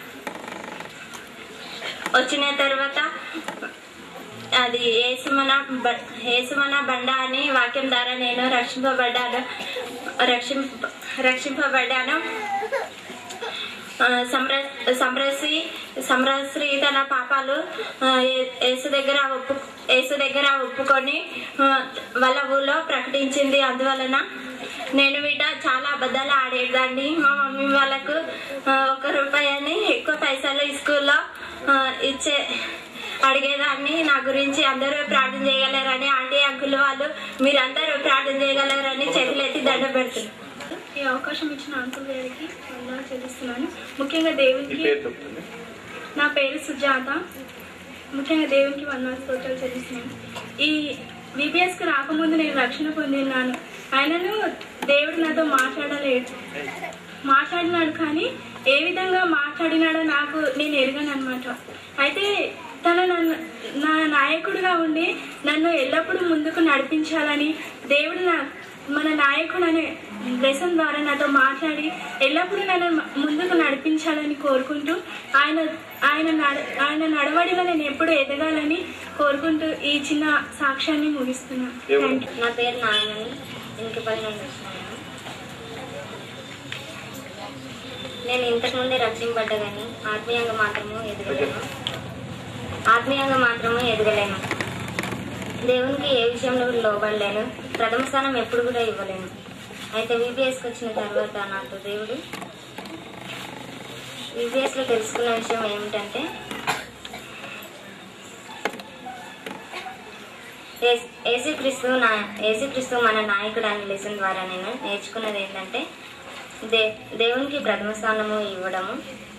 వచ్చిన తర్వాత అది ఏసుమన బ- ఏసుమన బండ అని వాక్యం ద్వారా నేను రక్షింపబడ్డాను రక్షింప రక్షింపబడ్డాను ఆ, సంర సంరసి సంరశ్రీ తన పాపాలు ఆ, ఏ- యేసు దగ్గర ఒప్పు యేసు దగ్గర ఒప్పుకొని ఆ, వాళ్ళ ఊళ్ళో ప్రకటించింది అందువలన నేను వీట చాలా అబద్ధాలు ఆడేదాన్ని మా మమ్మీ వాళ్ళకు ఆ, ఒక రూపాయి అని ఎక్కువ పైసలు ఈ స్కూల్లో ఆ, ఇచ్చే అడిగేదాన్ని నా గురించి అందరూ ప్రార్థన చేయగలరని ఆంటీ అంకుల్ వాళ్ళు మీరందరూ ప్రార్థన చేయగలరని చేతులెత్తి దండ పెడుతున్నారు ఈ అవకాశం ఇచ్చిన అంకుల్ గారికి వందనాలు చెల్లిస్తున్నాను ముఖ్యంగా దేవునికి నా పేరు సుజాత ముఖ్యంగా దేవునికి వందనాలు స్తోత్రాలు చెల్లిస్తున్నాను ఈ బీబీఎస్కి రాకముందు నేను రక్షణ పొందినాను ఆయనను దేవుడు నాతో మాట్లాడలేడు మాట్లాడినాడు కానీ ఏ విధంగా మాట్లాడినాడో నాకు నేను ఎరగను అనమాట అయితే తను నన్ను నా నాయకుడిగా ఉండి నన్ను ఎల్లప్పుడూ ముందుకు నడిపించాలని దేవుడు నా మన నాయకుడు అనే లెసన్ ద్వారా నాతో మాట్లాడి ఎల్లప్పుడూ నన్ను ముందుకు నడిపించాలని కోరుకుంటూ ఆయన ఆయన నడ ఆయన నడవడిలో నేను ఎప్పుడు ఎదగాలని కోరుకుంటూ ఈ చిన్న సాక్ష్యాన్ని ముగిస్తున్నాను థ్యాంక్ యూ నా పేరు నాయనని ఇంటిపల్లి నుండి వచ్చినాను నేను ఇంతకుముందే రక్షింపడ్డ కానీ ఆత్మీయంగా మాత్రము ఎదగలేను ఆత్మీయంగా మాత్రము ఎదగలేను దేవునికి ఏ విషయంలో కూడా లోబడలేను ప్రథమ స్థానం ఎప్పుడు కూడా ఇవ్వలేను అయితే విబిఎస్కి వచ్చిన తర్వాత నాకు దేవుడు విబిఎస్లో తెలుసుకున్న విషయం ఏమిటంటే ఏస్- యేసుక్రీస్తు నా యేసుక్రీస్తు మన నాయకుడు అనే లెసన్ ద్వారా నేను నేర్చుకున్నది ఏంటంటే దే దేవునికి ప్రథమ స్థానము ఇవ్వడము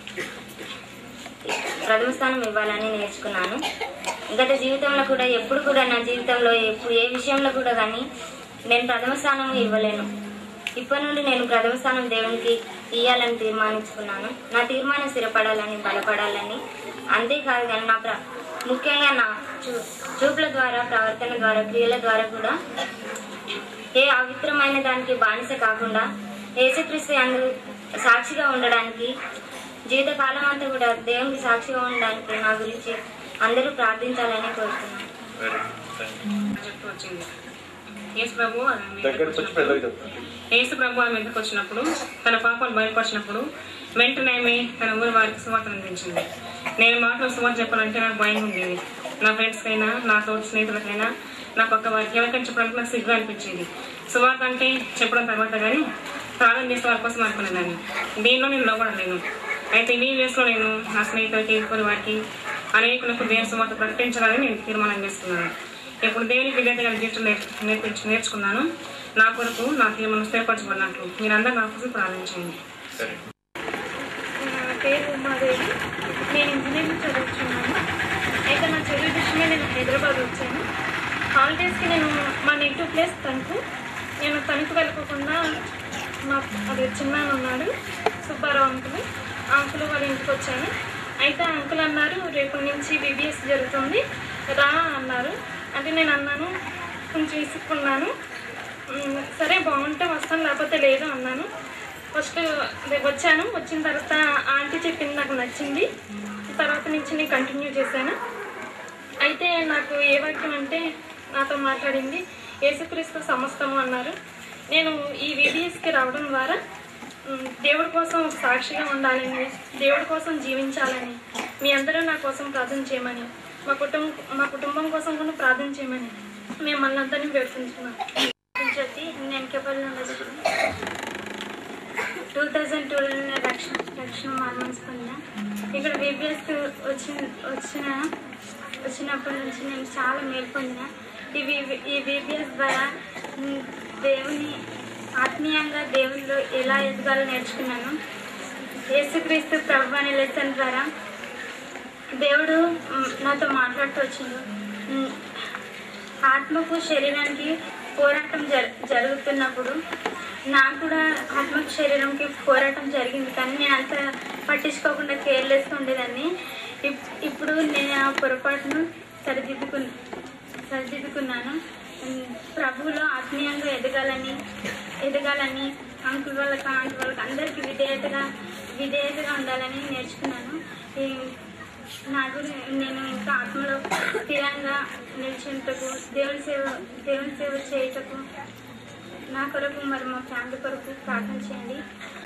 ప్రథమ స్థానం ఇవ్వాలని నేర్చుకున్నాను గత జీవితంలో కూడా ఎప్పుడు కూడా నా జీవితంలో ఎప్పుడు ఏ విషయంలో కూడా కానీ నేను ప్రథమ స్థానం ఇవ్వలేను ఇప్పటి నుండి నేను ప్రథమ స్థానం దేవునికి ఇవ్వాలని తీర్మానించుకున్నాను నా తీర్మానం స్థిరపడాలని బలపడాలని అంతేకాదు కానీ నా ప్ర ముఖ్యంగా నా చూ చూపుల ద్వారా ప్రవర్తన ద్వారా క్రియల ద్వారా కూడా ఏ అవిత్రమైన దానికి బానిస కాకుండా యేసుక్రీస్తు అందు సాక్షిగా ఉండడానికి జీవితకాలం అంతా కూడా దేవునికి సాక్షిగా ఉండడానికి నా గురించి అందరూ ప్రార్థించాలని కోరుతున్నాను చెప్పు వచ్చింది యేసు ప్రభు ఆమె మీదకి వచ్చినప్పుడు యేసు ప్రభు ఆమె మీదకి వచ్చినప్పుడు తన పాపాలు బయటపరిచినప్పుడు వెంటనే ఆమె తన ఊరి వారికి సువార్త అందించింది నేను మాత్రం సువార్త చెప్పాలంటే నాకు భయం ఉండేది నా ఫ్రెండ్స్కైనా నా తోటి స్నేహితులకైనా నా పక్క వారికి ఎవరికైనా చెప్పడానికి నాకు సిగ్గు అనిపించేది సువార్త అంటే చెప్పడం తర్వాత కానీ ప్రార్థన చేసే వారి కోసం అనుకునేదాన్ని దీనిలో నేను లోపడలేను అయితే ఈ వేస్లో నేను నా స్నేహితులకి కొన్ని వారికి అనేకులకు దేవుని సువార్త ప్రకటించాలని నేను తీర్మానం చేస్తున్నాను ఇప్పుడు దేవుని విధేయతగా జీవితం నేర్- నేర్పించి నేర్చుకున్నాను నా కొరకు నా తీర్మానం స్థిరపరచబడినట్లు మీరందరూ నా కోసం ప్రార్థించండి నా పేరు ఉమాదేవి నేను ఇంజనీరింగ్ చదువుతున్నాను అయితే నా చదువు దృష్ట్యా నేను హైదరాబాద్ వచ్చాను హాలిడేస్కి నేను మా నెగిటివ్ ప్లేస్ తణుకు నేను తణుకు వెళ్ళకోకుండా మా అది చిన్న ఉన్నాడు సుబ్బారావు అంకుల్ ఆ అంకుల్ వాళ్ళ ఇంటికి వచ్చాను అయితే ఆ అంకుల్ అన్నారు రేపటి నుంచి బీబీఎస్ జరుగుతుంది రా అన్నారు అంటే నేను అన్నాను కొంచెం ఇసుక్కున్నాను "ఉమ్, సరే బాగుంటే వస్తాను లేకపోతే లేదు అన్నాను ఫస్ట్ రేపు వచ్చాను వచ్చిన తర్వాత ఆంటీ చెప్పింది నాకు నచ్చింది తర్వాత నుంచి నేను కంటిన్యూ చేశాను అయితే నాకు ఏ వాక్యం అంటే నాతో మాట్లాడింది యేసుక్రీస్తు సమస్తము అన్నారు నేను ఈ వీడియోస్కి రావడం ద్వారా ఉమ్, దేవుడి కోసం సాక్షిగా ఉండాలని దేవుడి కోసం జీవించాలని మీ అందరూ నా కోసం ప్రార్థన చేయమని మా కుటుంబం మా కుటుంబం కోసం కూడా ప్రార్థన చేయమని మిమ్మల్ని అందరినీ వేడుకుంటున్నాను జ్యోతి నేను కేపల్ టూ థౌజండ్ టూలో రక్షణ రక్షణ మార్మన్స్ పొందా ఇక్కడ బీబీఎస్ వచ్చిన వచ్చిన వచ్చినప్పటి నుంచి నేను చాలా మేలు పొందిన ఈ బీ- ఈ బీబీఎస్ ద్వారా ఉమ్, దేవుని ఆత్మీయంగా దేవుళ్ళు ఎలా ఎదగాలో నేర్చుకున్నాను యేసుక్రీస్తు ప్రభు అనే లెసన్ ద్వారా దేవుడు ఉమ్, నాతో మాట్లాడుతూ వచ్చిండు ఉమ్, ఆత్మకు శరీరానికి పోరాటం జరు జరుగుతున్నప్పుడు నాకు కూడా ఆత్మకు శరీరంకి పోరాటం జరిగింది కానీ నేను అంత పట్టించుకోకుండా కేర్లెస్గా ఉండేదాన్ని ఇప్- ఇప్పుడు నేను ఆ పొరపాటును సరిదిద్దుకు సరిదిద్దుకున్నాను ఉమ్, ప్రభువులో ఆత్మీయంగా ఎదగాలని ఎదగాలని అంకుల్ వాళ్ళకి ఆంటీ వాళ్ళకి అందరికీ విధేయతగా విధేయతగా ఉండాలని నేర్చుకున్నాను ఈ నా గురి నేను ఇంకా ఆత్మలో స్థిరంగా నిలిచేందుకు దేవుని సేవ దేవుని సేవ చేయుటకు నా కొరకు మరి మా ఫ్యామిలీ కొరకు ప్రార్థన చేయండి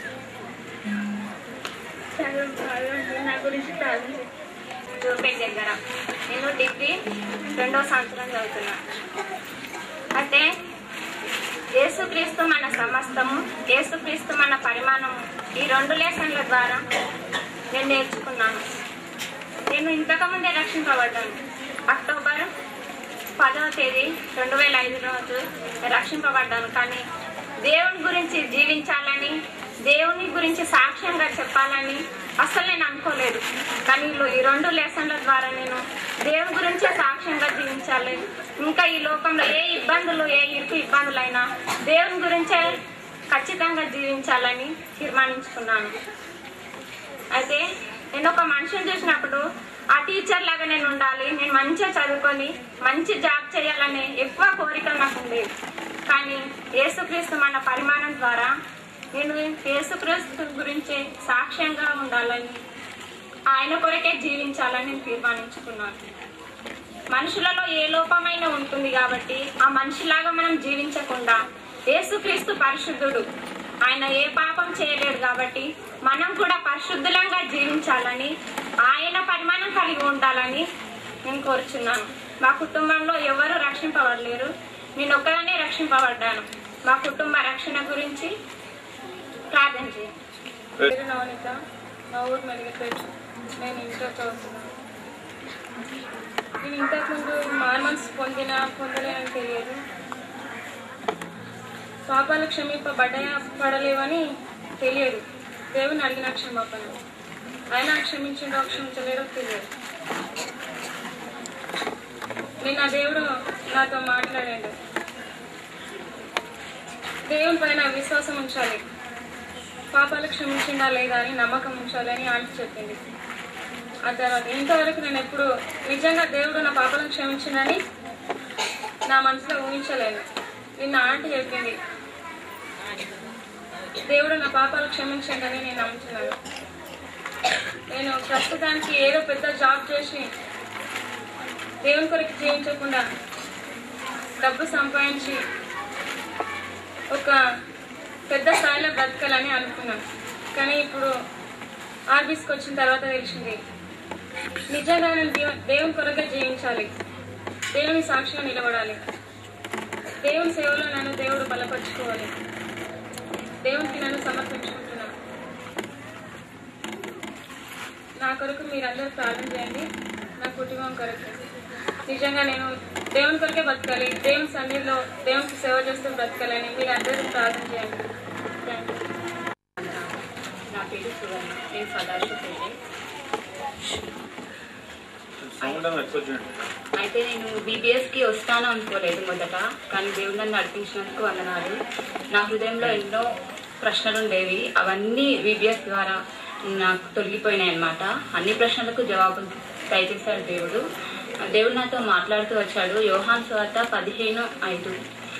చాలా బాగా ఉంది. నా గురించి ప్రార్థన చేయండి జోపేట్ దగ్గర నేను డిగ్రీ రెండో సంవత్సరం చదువుతున్నా అయితే యేసుక్రీస్తు మన సమస్తము యేసుక్రీస్తు మన పరిమాణము ఈ రెండు లెసన్ల ద్వారా నేను నేర్చుకున్నాను నేను ఇంతకుముందే రక్షింపబడ్డాను అక్టోబర్ పదవ తేదీ రెండు వేల ఐదు రోజు రక్షింపబడ్డాను కానీ దేవుని గురించి జీవించాలని దేవుని గురించి సాక్ష్యంగా చెప్పాలని అసలు నేను అనుకోలేదు కానీ ఈ- ఈ రెండు లెసన్ల ద్వారా నేను దేవుని గురించే సాక్ష్యంగా జీవించాలి ఇంకా ఈ లోకంలో ఏ ఇబ్బందులు ఏ ఇరుకు ఇబ్బందులైనా దేవుని గురించే ఖచ్చితంగా జీవించాలని తీర్మానించుకున్నాను అయితే నేను ఒక మనిషిని చూసినప్పుడు ఆ టీచర్ లాగా నేను ఉండాలి నేను మంచిగా చదువుకొని మంచి జాబ్ చేయాలనే ఎక్కువ కోరికలు నాకు ఉండేవి కానీ యేసుక్రీస్తు మన పరిమాణం ద్వారా నేను యేసుక్రీస్తు గురించి సాక్ష్యంగా ఉండాలని ఆయన కొరకే జీవించాలని నేను తీర్మానించుకున్నాను మనుషులలో ఏ లోపమైన ఉంటుంది కాబట్టి ఆ మనిషిలాగా మనం జీవించకుండా యేసుక్రీస్తు పరిశుద్ధుడు ఆయన ఏ పాపం చేయలేడు కాబట్టి మనం కూడా పరిశుద్ధులంగా జీవించాలని ఆయన పరిమాణం కలిగి ఉండాలని నేను కోరుచున్నాను మా కుటుంబంలో ఎవరు రక్షింపబడలేరు నేను ఒక్కదానే రక్షింపబడ్డాను మా కుటుంబ రక్షణ గురించి ప్రార్థన చేయండి పేరు నవనిత మా ఊరు మెలిగపేట నేను ఇంటర్ చదువుతున్నాను నేను ఇంతకుముందు మార్మన్స్ పొందిన పొందలేనని తెలియదు పాపాలు క్షమింపబడ్డాయా పడలేవని తెలియదు దేవుని అడిగిన క్షమాపణ ఆయన క్షమించిండో క్షమించలేడో తెలియదు నిన్న దేవుడు నాతో మాట్లాడాడు దేవుని పైన విశ్వాసం ఉంచాలి పాపాలు క్షమించిందా లేదా అని నమ్మకం ఉంచాలి అని ఆంటీ చెప్పింది ఆ తర్వాత ఇంతవరకు నేను ఎప్పుడు నిజంగా దేవుడు నా పాపాలను క్షమించిందని నా మనసులో ఊహించలేదు నిన్న ఆంటీ చెప్పింది దేవుడు నా పాపాలు క్షమించండి నేను నమ్ముతున్నాను నేను ప్రస్తుతానికి ఏదో పెద్ద జాబ్ చేసి దేవుని కొరకు జీవించకుండా డబ్బు సంపాదించి ఒక పెద్ద స్థాయిలో బ్రతకాలని అనుకున్నాను కానీ ఇప్పుడు ఆఫీస్కి వచ్చిన తర్వాత తెలిసింది నిజంగా నేను దేవు- దేవుని కొరకే జీవించాలి దేవుని సాక్షిగా నిలబడాలి దేవుని సేవలో నన్ను దేవుడు బలపరుచుకోవాలి దేవునికి నన్ను సమర్పించుకుంటున్నాను నా కొరకు మీరందరూ ప్రార్థన చేయండి నా కుటుంబం కొరకు నిజంగా నేను దేవుని కొరకే బతకాలి దేవుని సన్నిధిలో దేవునికి సేవ చేస్తూ బ్రతకాలని మీరందరూ ప్రార్థన చేయండి థ్యాంక్ యూ నా పేరు సువర్ణ నేను సదాశివపేట అయితే నేను బీబీఎస్కి వస్తాను అనుకోలేదు మొదట కానీ దేవుడు నన్ను నడిపించినందుకు వందనాలు నా హృదయంలో ఎన్నో ప్రశ్నలు ఉండేవి అవన్నీ బీబీఎస్ ద్వారా నాకు తొలగిపోయినాయి అన్నమాట అన్ని ప్రశ్నలకు జవాబు దయచేశాడు దేవుడు దేవుడు నాతో మాట్లాడుతూ వచ్చాడు యోహాన్ స్వార్త పదిహేను ఐదు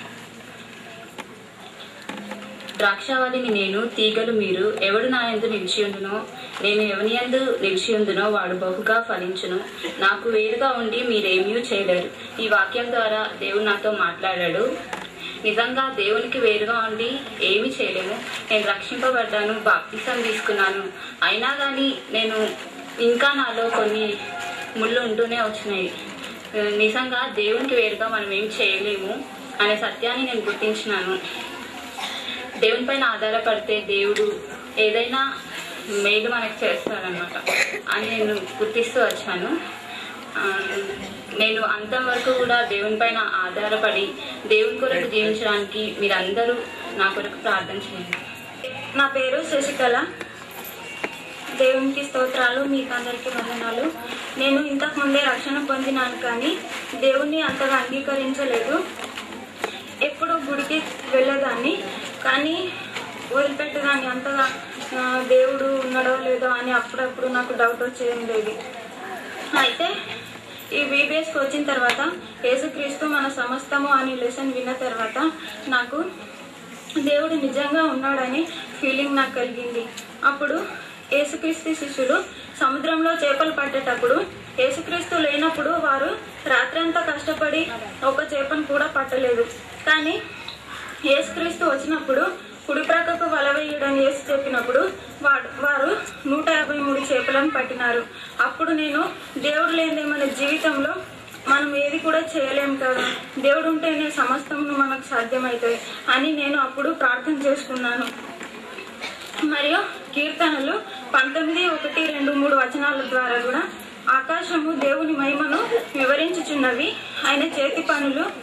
ద్రాక్షావళిని నేను తీగలు మీరు ఎవడు నా యందు నిలిచియుండునో నేను ఎవని యందు నిలిచియుందునో వాడు బహుగా ఫలించును నాకు వేరుగా ఉండి మీరేమీ చేయలేరు ఈ వాక్యం ద్వారా దేవుడు నాతో మాట్లాడాడు నిజంగా దేవునికి వేరుగా ఉండి ఏమి చేయలేము నేను రక్షింపబడ్డాను బాప్తిసం తీసుకున్నాను అయినా కానీ నేను ఇంకా నాలో కొన్ని ముళ్ళు ఉంటూనే వచ్చినాయి నిజంగా దేవునికి వేరుగా మనం ఏం చేయలేము అనే సత్యాన్ని నేను గుర్తించినాను దేవుని పైన ఆధారపడితే దేవుడు ఏదైనా మేలు మనకు చేస్తాడనమాట అని నేను గుర్తిస్తూ వచ్చాను ఆ, నేను అంతవరకు కూడా దేవుని పైన ఆధారపడి దేవుని కొరకు జీవించడానికి మీరందరూ నా కొరకు ప్రార్థన చేయండి నా పేరు శశికళ దేవునికి స్తోత్రాలు మీకు అందరికీ వందనాలు నేను ఇంతకు ముందే రక్షణ పొందినాను కానీ దేవుణ్ణి అంతగా అంగీకరించలేదు ఎప్పుడు గుడికి వెళ్ళేదాన్ని కానీ వదిలిపెట్టేదాన్ని అంతగా ఆ, దేవుడు ఉన్నాడో లేదో అని అప్పుడప్పుడు నాకు డౌట్ వచ్చేది లేదు అయితే ఈ బీబీఎస్కి వచ్చిన తర్వాత యేసుక్రీస్తు మన సమస్తము అనే లెసన్ విన్న తర్వాత నాకు దేవుడు నిజంగా ఉన్నాడని ఫీలింగ్ నాకు కలిగింది అప్పుడు యేసుక్రీస్తు శిష్యులు సముద్రంలో చేపలు పట్టేటప్పుడు యేసుక్రీస్తు లేనప్పుడు వారు రాత్రంతా కష్టపడి ఒక చేపను కూడా పట్టలేదు కానీ యేసుక్రీస్తు వచ్చినప్పుడు కుడి ప్రక్కకు వల వేయడం యేసు చెప్పినప్పుడు వాడు వారు నూట యాభై మూడు చేపలను పట్టినారు అప్పుడు నేను దేవుడు లేని మన జీవితంలో మనం ఏది కూడా చేయలేం కదా దేవుడు ఉంటేనే సమస్తము మనకు సాధ్యమవుతాయి అని నేను అప్పుడు ప్రార్థన చేసుకున్నాను మరియు కీర్తనలు పంతొమ్మిది ఒకటి రెండు మూడు వచనాల ద్వారా కూడా ఆకాశము దేవుని మహిమను వివరించుచున్నవి ఆయన చేతి పనులు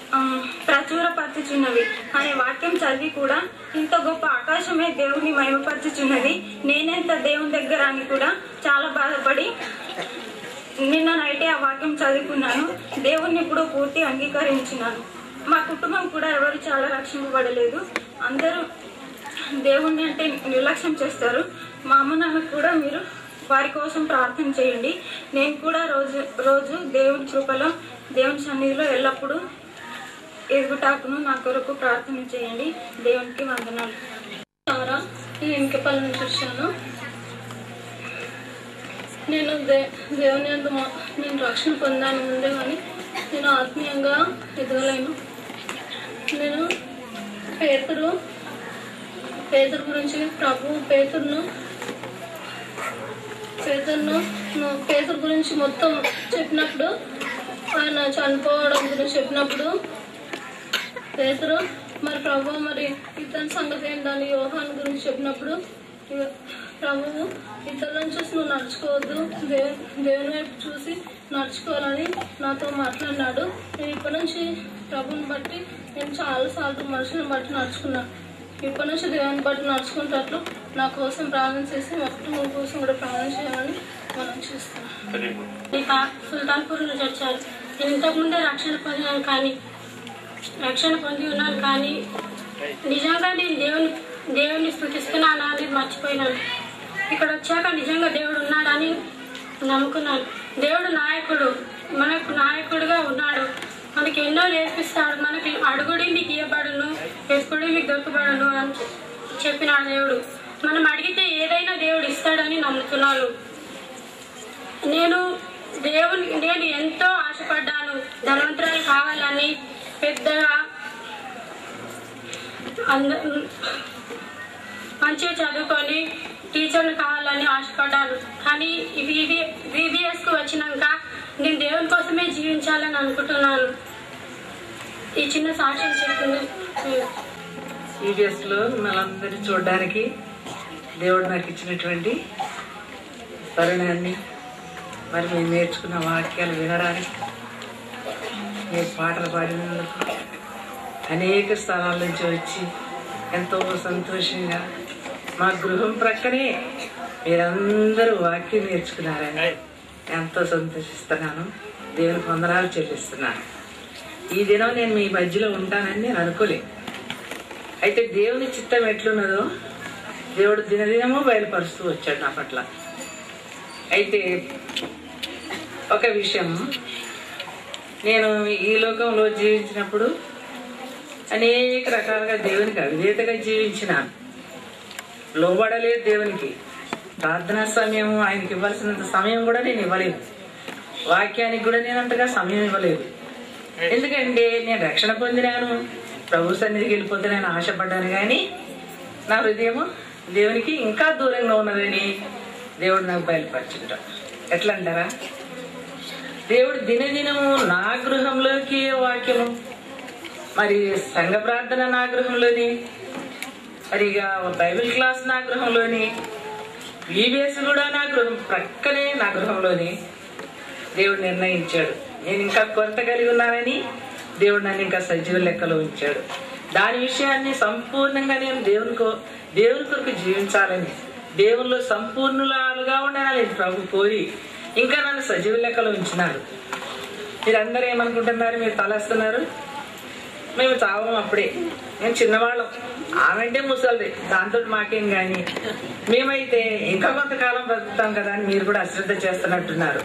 ఆ, ప్రచురపరచుచున్నవి అనే వాక్యం చదివి కూడా ఇంత గొప్ప ఆకాశమే దేవుని మహిమపరచుచున్నది నేనెంత దేవుని దగ్గర అని కూడా చాలా బాధపడి నిన్న నైటే ఆ వాక్యం చదువుకున్నాను దేవుణ్ణి ఇప్పుడు పూర్తి అంగీకరించినాను మా కుటుంబం కూడా ఎవరు చాలా రక్షింపబడలేదు అందరూ దేవుణ్ణి అంటే నిర్లక్ష్యం చేస్తారు మా అమ్మ నాన్న కూడా మీరు వారి కోసం ప్రార్థన చేయండి నేను కూడా రోజు రోజు దేవుని కృపలో దేవుని సన్నిధిలో ఎల్లప్పుడూ ఎదుగుటాకును నా కొరకు ప్రార్థన చేయండి దేవునికి వందనాలు తారా నేను ఇంకపల్లి నుంచి వచ్చాను నేను దే దేవుని యందు మా- నేను రక్షణ పొందాను ముందే కానీ నేను ఆత్మీయంగా ఎదగలేను నేను పేతురు పేతురు గురించి ప్రభు పేతురును పేతురును ను- పేతురు గురించి మొత్తం చెప్పినప్పుడు ఆయన చనిపోవడం గురించి చెప్పినప్పుడు పేతురు మరి ప్రభు మరి ఇతని సంగతి ఏంటని యోహాన్ గురించి చెప్పినప్పుడు ఇవ- ప్రభువు ఇతరులను చూసి నువ్వు నడుచుకోవద్దు దేవు దేవుని వైపు చూసి నడుచుకోవాలని నాతో మాట్లాడినాడు నేను ఇప్పటి నుంచి ప్రభుని బట్టి నేను చాలాసార్లు మనుషులను బట్టి నడుచుకున్నాను ఇప్పటి నుంచి దేవుని బట్టి నడుచుకునేటట్లు నా కోసం ప్రార్థన చేసి మా కుటుంబం కోసం కూడా ప్రార్థన చేయాలని మనం చేస్తున్నాం ఇక సుల్తాన్పూర్ నుంచి వచ్చారు నేను ఇంతకుముందే రక్షణ పొందినాను కానీ రక్షణ పొంది ఉన్నాను కానీ నిజంగా నేను దేవుని దేవుని స్థుతిస్తున్నానా అనేది మర్చిపోయినాను ఇక్కడ వచ్చాక నిజంగా దేవుడు ఉన్నాడని నమ్ముకున్నాను దేవుడు నాయకుడు మనకు నాయకుడుగా ఉన్నాడు మనకి ఎన్నో నేర్పిస్తాడు మనకి అడుగుడి మీకు ఇవ్వబడును ఎప్పుడు మీకు దొరకబడును అని చెప్పినాడు దేవుడు మనం అడిగితే ఏదైనా దేవుడు ఇస్తాడని నమ్ముతున్నాను నేను దేవుని నేను ఎంతో ఆశపడ్డాను ధనవంతురాలు కావాలని పెద్దగా అంద మంచిగా చదువుకొని టీచర్లు కావాలని ఆశపడ్డాను కానీ ఇవి విబిఎస్కి వచ్చినాక నేను దేవుని కోసమే జీవించాలని అనుకుంటున్నాను ఈ చిన్న సాక్ష్యం చెప్తుంది ఈడియస్లో మనందరినీ చూడడానికి దేవుడు నాకు ఇచ్చినటువంటి తరుణాన్ని మరి మేము నేర్చుకున్న వాక్యాలు వినడానికి మీరు పాటలు పాడినందుకు అనేక స్థలాల నుంచి వచ్చి ఎంతో సంతోషంగా మా గృహం ప్రక్కనే మీరందరూ వాక్యం నేర్చుకున్నారని ఎంతో సంతోషిస్తున్నాను దేవునికి వందనాలు చెల్లిస్తున్నాను ఈ దినం నేను మీ మధ్యలో ఉంటానని నేను అనుకోలేదు అయితే దేవుని చిత్తం ఎట్లున్నదో దేవుడు దినదినము బయలుపరుస్తూ వచ్చాడు నా పట్ల అయితే ఒక విషయం నేను ఈ లోకంలో జీవించినప్పుడు అనేక రకాలుగా దేవునికి అవిధేతగా జీవించినాను లోబడలేదు దేవునికి ప్రార్థనా సమయం ఆయనకి ఇవ్వాల్సినంత సమయం కూడా నేను ఇవ్వలేదు వాక్యానికి కూడా నేను అంతగా సమయం ఇవ్వలేదు ఎందుకంటే నేను రక్షణ పొందినాను ప్రభు సన్నిధికి వెళ్ళిపోతే నేను ఆశపడ్డాను కానీ నా హృదయము దేవునికి ఇంకా దూరంగా ఉన్నదని దేవుడు నాకు బయలుపరచుంట ఎట్లా అంటారా దేవుడు దినదినము నా గృహంలోకి వాక్యము మరి సంఘ ప్రార్థన నా గృహంలోని మరి ఇక బైబిల్ క్లాస్ నా గృహంలోని బీబీఎస్ కూడా నా గృహం ప్రక్కనే నా గృహంలోని దేవుడు నిర్ణయించాడు నేను ఇంకా కొరత కలిగి ఉన్నానని దేవుడు నన్ను ఇంకా సజీవ లెక్కలో ఉంచాడు దాని విషయాన్ని సంపూర్ణంగా నేను దేవుని కో- దేవుని కొరకు జీవించాలని దేవునిలో సంపూర్ణులుగా ఉండాలని ప్రభు కోరి ఇంకా నన్ను సజీవ లెక్కలో ఉంచినాడు మీరందరూ ఏమనుకుంటున్నారు మీరు తలేస్తున్నారు మేము చావం అప్పుడే మేము చిన్నవాళ్ళం ఆమె అంటే ముసలిది దాంతో మాకేం కానీ మేమైతే ఇంకా కొంతకాలం బ్రతుకుతాం కదా అని మీరు కూడా అశ్రద్ధ చేస్తున్నట్టున్నారు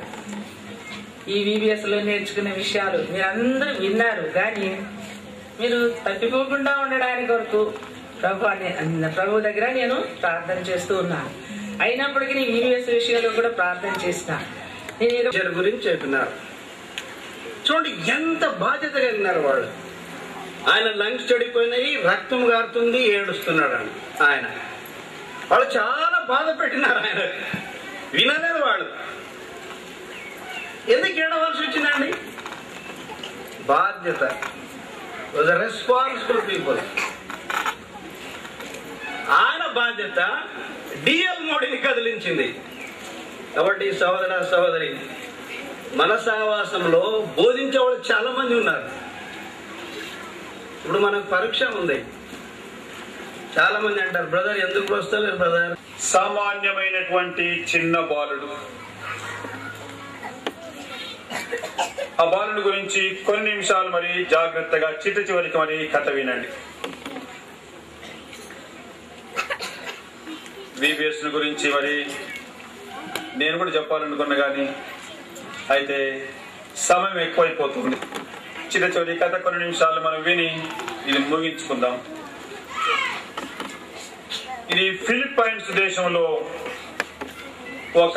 ఈ VBS లో నేర్చుకునే విషయాలు మీరందరూ విన్నారు కానీ మీరు తప్పిపోకుండా ఉండడానికి వరకు ప్రభు అని ప్రభు దగ్గర నేను ప్రార్థన చేస్తూ ఉన్నాను అయినప్పటికీ నీ వీబీఎస్ విషయంలో కూడా ప్రార్థన చేసిన నేను ఏదో టీచర్ గురించి చెప్పినారు చూడండి ఎంత బాధ్యత కలిగినారు వాళ్ళు ఆయన లంగ్స్ చెడిపోయినాయి రక్తం గారుతుంది ఏడుస్తున్నాడు అని ఆయన వాళ్ళు చాలా బాధ పెట్టినారు ఆయన వినలేదు వాళ్ళు ఎందుకు ఏడవలసి వచ్చిందండి బాధ్యత వాజ్ రెస్పాన్సిబుల్ పీపుల్ ఆయన బాధ్యత డిఎల్ మోడీని కదిలించింది కాబట్టి సహోదర సహోదరి మన సహవాసంలో బోధించే వాళ్ళు చాలా మంది ఉన్నారు ఇప్పుడు మనకు పరీక్ష ఉంది చాలా మంది అంటారు బ్రదర్ ఎందుకు వస్తలేరు బ్రదర్ సామాన్యమైనటువంటి చిన్న బాలుడు ఆ బాలుడి గురించి కొన్ని నిమిషాలు మరి జాగ్రత్తగా చిట్ట చివరికి మరి కథ వినండి విబిఎస్ గురించి మరి నేను కూడా చెప్పాలనుకున్నా కానీ అయితే సమయం ఎక్కువైపోతుంది చిట్ట చివరి కథ కొన్ని నిమిషాలు మనం విని ఇది ముగించుకుందాం ఇది ఫిలిప్పైన్స్ దేశంలో ఒక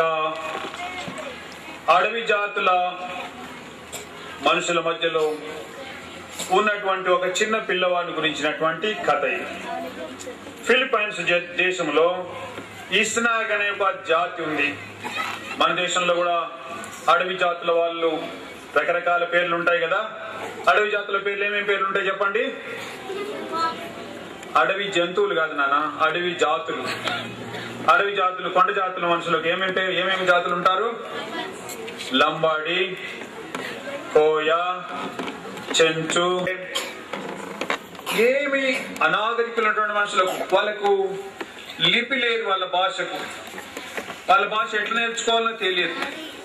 అడవి జాతుల మనుషుల మధ్యలో ఉన్నటువంటి ఒక చిన్న పిల్లవాడిని గురించినటువంటి కథ ఇది ఫిలిప్పైన్స్ జ- దేశంలో ఇస్నాగ్ అనే ఒక జాతి ఉంది మన దేశంలో కూడా అడవి జాతుల వాళ్ళు రకరకాల పేర్లు ఉంటాయి కదా అడవి జాతుల పేర్లు ఏమేమి పేర్లు ఉంటాయి చెప్పండి అడవి జంతువులు కాదు నాన్న అడవి జాతులు అడవి జాతులు కొండ జాతుల మనుషులకు ఏమేమి పేరు ఏమేమి జాతులు ఉంటారు లంబాడి కోయ చెంచు ఏమి అనాగరికులైనటువంటి మనుషులకు వాళ్ళకు లిపి లేదు వాళ్ళ భాషకు వాళ్ళ భాష ఎట్లా నేర్చుకోవాలో తెలియదు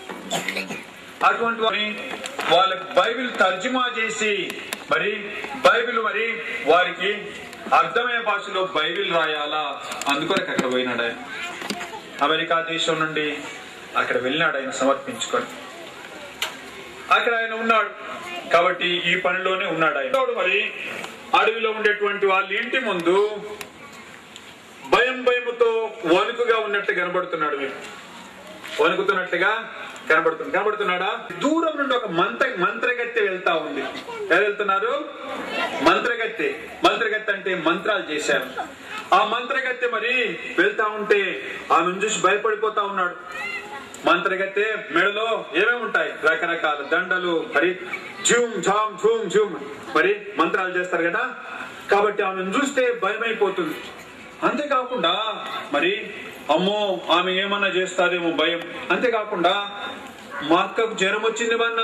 అటువంటి వారిని వాళ్ళకు బైబిల్ తర్జుమా చేసి మరి బైబిల్ మరి వారికి అర్థమయ్యే భాషలో బైబిల్ రాయాలా అందుకొరకు అక్కడ పోయినాడు ఆయన అమెరికా దేశం నుండి అక్కడ వెళ్ళినాడు ఆయన సమర్పించుకొని అక్కడ ఆయన ఉన్నాడు కాబట్టి ఈ పనిలోనే ఉన్నాడు ఆయన ఉన్నాడు మరి అడవిలో ఉండేటువంటి వాళ్ళ ఇంటి ముందు భయం భయముతో వణుకుగా ఉన్నట్టు కనబడుతున్నాడు మీరు వణుకుతున్నట్లుగా కనబడుతుంది కనబడుతున్నాడా దూరం నుండి ఒక మంత్ర మంత్రగత్తె వెళ్తా ఉంది ఎవరు వెళ్తున్నారు మంత్రగత్తె మంత్రగత్తె అంటే మంత్రాలు చేశారు ఆ మంత్రగత్తె మరి వెళ్తా ఉంటే ఆమెను చూసి భయపడిపోతా ఉన్నాడు మంత్రగత్తె మెడలో ఏమేమి ఉంటాయి రకరకాల దండలు మరి జూమ్ ఝామ్ ఝూమ్ ఝూమ్ మరి మంత్రాలు చేస్తారు కదా కాబట్టి ఆమెను చూస్తే భయమైపోతుంది అంతేకాకుండా మరి అమ్మో ఆమె ఏమన్నా చేస్తారేమో భయం అంతేకాకుండా మా అక్కకు జ్వరం వచ్చింది మన్నా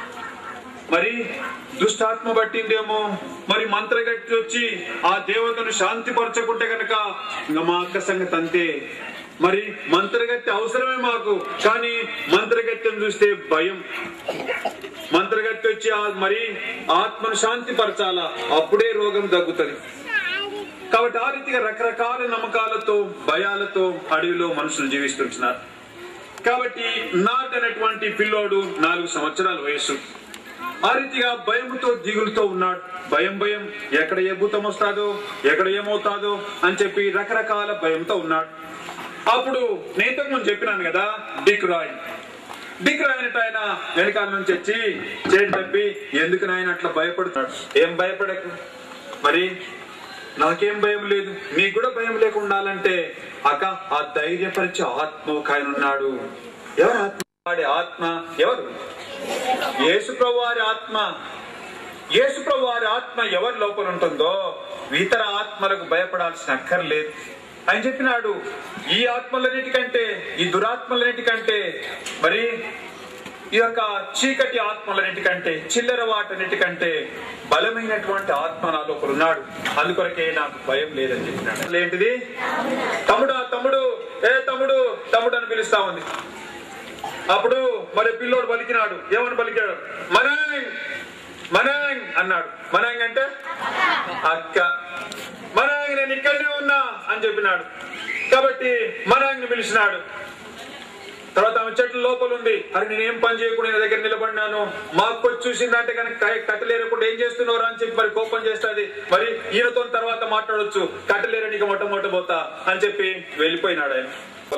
మరి దుష్టాత్మ పట్టిందేమో మరి మంత్రగట్టి వచ్చి ఆ దేవతను శాంతిపరచకుంటే గనక ఇంకా మా అక్క సంగతి అంతే మరి మంత్రగత్తి అవసరమే మాకు కానీ మంత్రగత్తిని చూస్తే భయం మంత్రగత్తి వచ్చి ఆ- మరి ఆత్మను శాంతిపరచాలా అప్పుడే రోగం తగ్గుతుంది కాబట్టి ఆ రీతిగా రకరకాల నమ్మకాలతో భయాలతో అడవిలో మనుషులు జీవిస్తున్నారు కాబట్టి నాట్ అనేటువంటి పిల్లోడు నాలుగు సంవత్సరాల వయసు ఆ రీతిగా భయముతో దిగులుతో ఉన్నాడు భయం భయం ఎక్కడ ఏ భూతం వస్తాదో ఎక్కడ ఏమవుతాదో అని చెప్పి రకరకాల భయంతో ఉన్నాడు అప్పుడు నేను ఇంతకు ముందు చెప్పినాను కదా డిక్ రాయ్ డిక్ రాయ్ అనేట ఆయన వెనకాల నుంచి వచ్చి చేతి తప్పి ఎందుకు నాయన అట్లా భయపడుతున్నాడు ఏం భయపడకు మరి నాకేం భయం లేదు నీకు కూడా భయం లేకుండా ఉండాలంటే అక్క ఆ ధైర్యపరిచే ఆత్మ ఒక ఆయన ఉన్నాడు ఎవరు ఆత్మ వాడి ఆత్మ ఎవరు యేసుప్రభు వారి ఆత్మ యేసుప్రభు వారి ఆత్మ ఎవరి లోపల ఉంటుందో ఇతర ఆత్మలకు భయపడాల్సిన అక్కర్లేదు ఆయన చెప్పినాడు ఈ ఆత్మలన్నిటికంటే ఈ దురాత్మలన్నిటికంటే మరి ఈ యొక్క చీకటి ఆత్మలన్నిటికంటే చిల్లర వాటన్నిటికంటే బలమైనటువంటి ఆత్మ నా లోపల ఉన్నాడు అందుకొరకే నాకు భయం లేదని చెప్పినాడు ఏంటిది తమ్ముడు తమ్ముడు ఏ తమ్ముడు తమ్ముడు అని పిలుస్తా ఉంది అప్పుడు మరి పిల్లోడు పలికినాడు ఏమని పలికాడు మనాంగ్ మనాంగ్ అన్నాడు మనాంగ్ అంటే అక్క మనాంగ్ నేను ఇక్కడనే ఉన్నా అని చెప్పినాడు కాబట్టి మనాంగ్ ని పిలిచినాడు తర్వాత ఆమె చెట్ల లోపల ఉంది అరే నేనేం పని చేయకుండా నీ దగ్గర నిలబడినాను మా అక్క వచ్చి చూసిందంటే కనుక కట్టలేరకుండా ఏం చేస్తున్నావు అని చెప్పి మరి కోపం చేస్తుంది మరి ఈయనతో తర్వాత మాట్లాడొచ్చు కట్టలేరనికి మొట్టమొదటి పోతా అని చెప్పి వెళ్ళిపోయినాడు ఆయన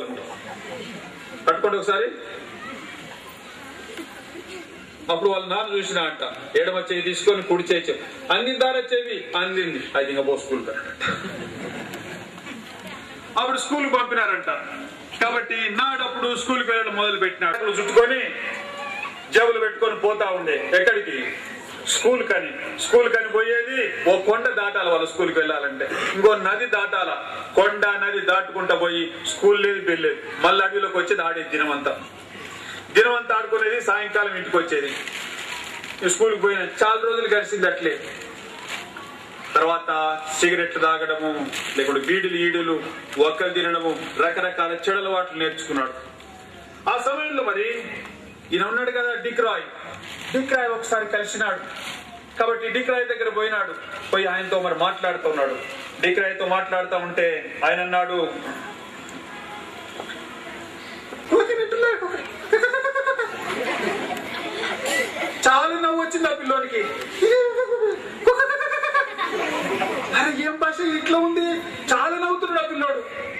పట్టుకోండి ఒకసారి అప్పుడు వాళ్ళ నాన్న చూసిన అంట ఎడమ చేయి తీసుకొని కుడి చేయి చెప్పు అందిందారా చెవి అందింది అది ఇంకా పో స్కూల్ అప్పుడు స్కూల్ పంపినారంట కాబట్టి నాడప్పుడు స్కూల్కి వెళ్ళడం మొదలు పెట్టినాడు అప్పుడు చుట్టుకొని జబులు పెట్టుకొని పోతా ఉండే ఎక్కడికి స్కూల్ కని స్కూల్ కని పోయేది ఓ కొండ దాటాలి వాళ్ళ స్కూల్కి వెళ్ళాలంటే ఇంకో నది దాటాల కొండ నది దాటుకుంటా పోయి స్కూల్ లేదు వెళ్ళేది మళ్ళీ అడవిలోకి వచ్చేది ఆడేది దినమంతా దినమంతా ఆడుకునేది సాయంకాలం ఇంటికి వచ్చేది ఈ స్కూల్కి పోయిన చాలా రోజులు గడిచింది అట్లే తర్వాత సిగరెట్లు తాగడము లేకుంటే బీడులు ఈడులు ఒక్కలు తినడము రకరకాల చెడలవాట్లు నేర్చుకున్నాడు ఆ సమయంలో మరి ఈయన ఉన్నాడు కదా డిక్రాయ్ డిక్రాయ్ ఒకసారి కలిసినాడు కాబట్టి డిక్రాయ్ దగ్గర పోయినాడు పోయి ఆయనతో మరి మాట్లాడుతున్నాడు డిక్రాయ్తో మాట్లాడుతూ ఉంటే ఆయన అన్నాడు చాలా నవ్వు వచ్చింది ఆ పిల్లోనికి అరే ఏం భాష ఇట్లా ఉంది చాలా నవ్వుతున్నాడు ఆ పిల్లోడు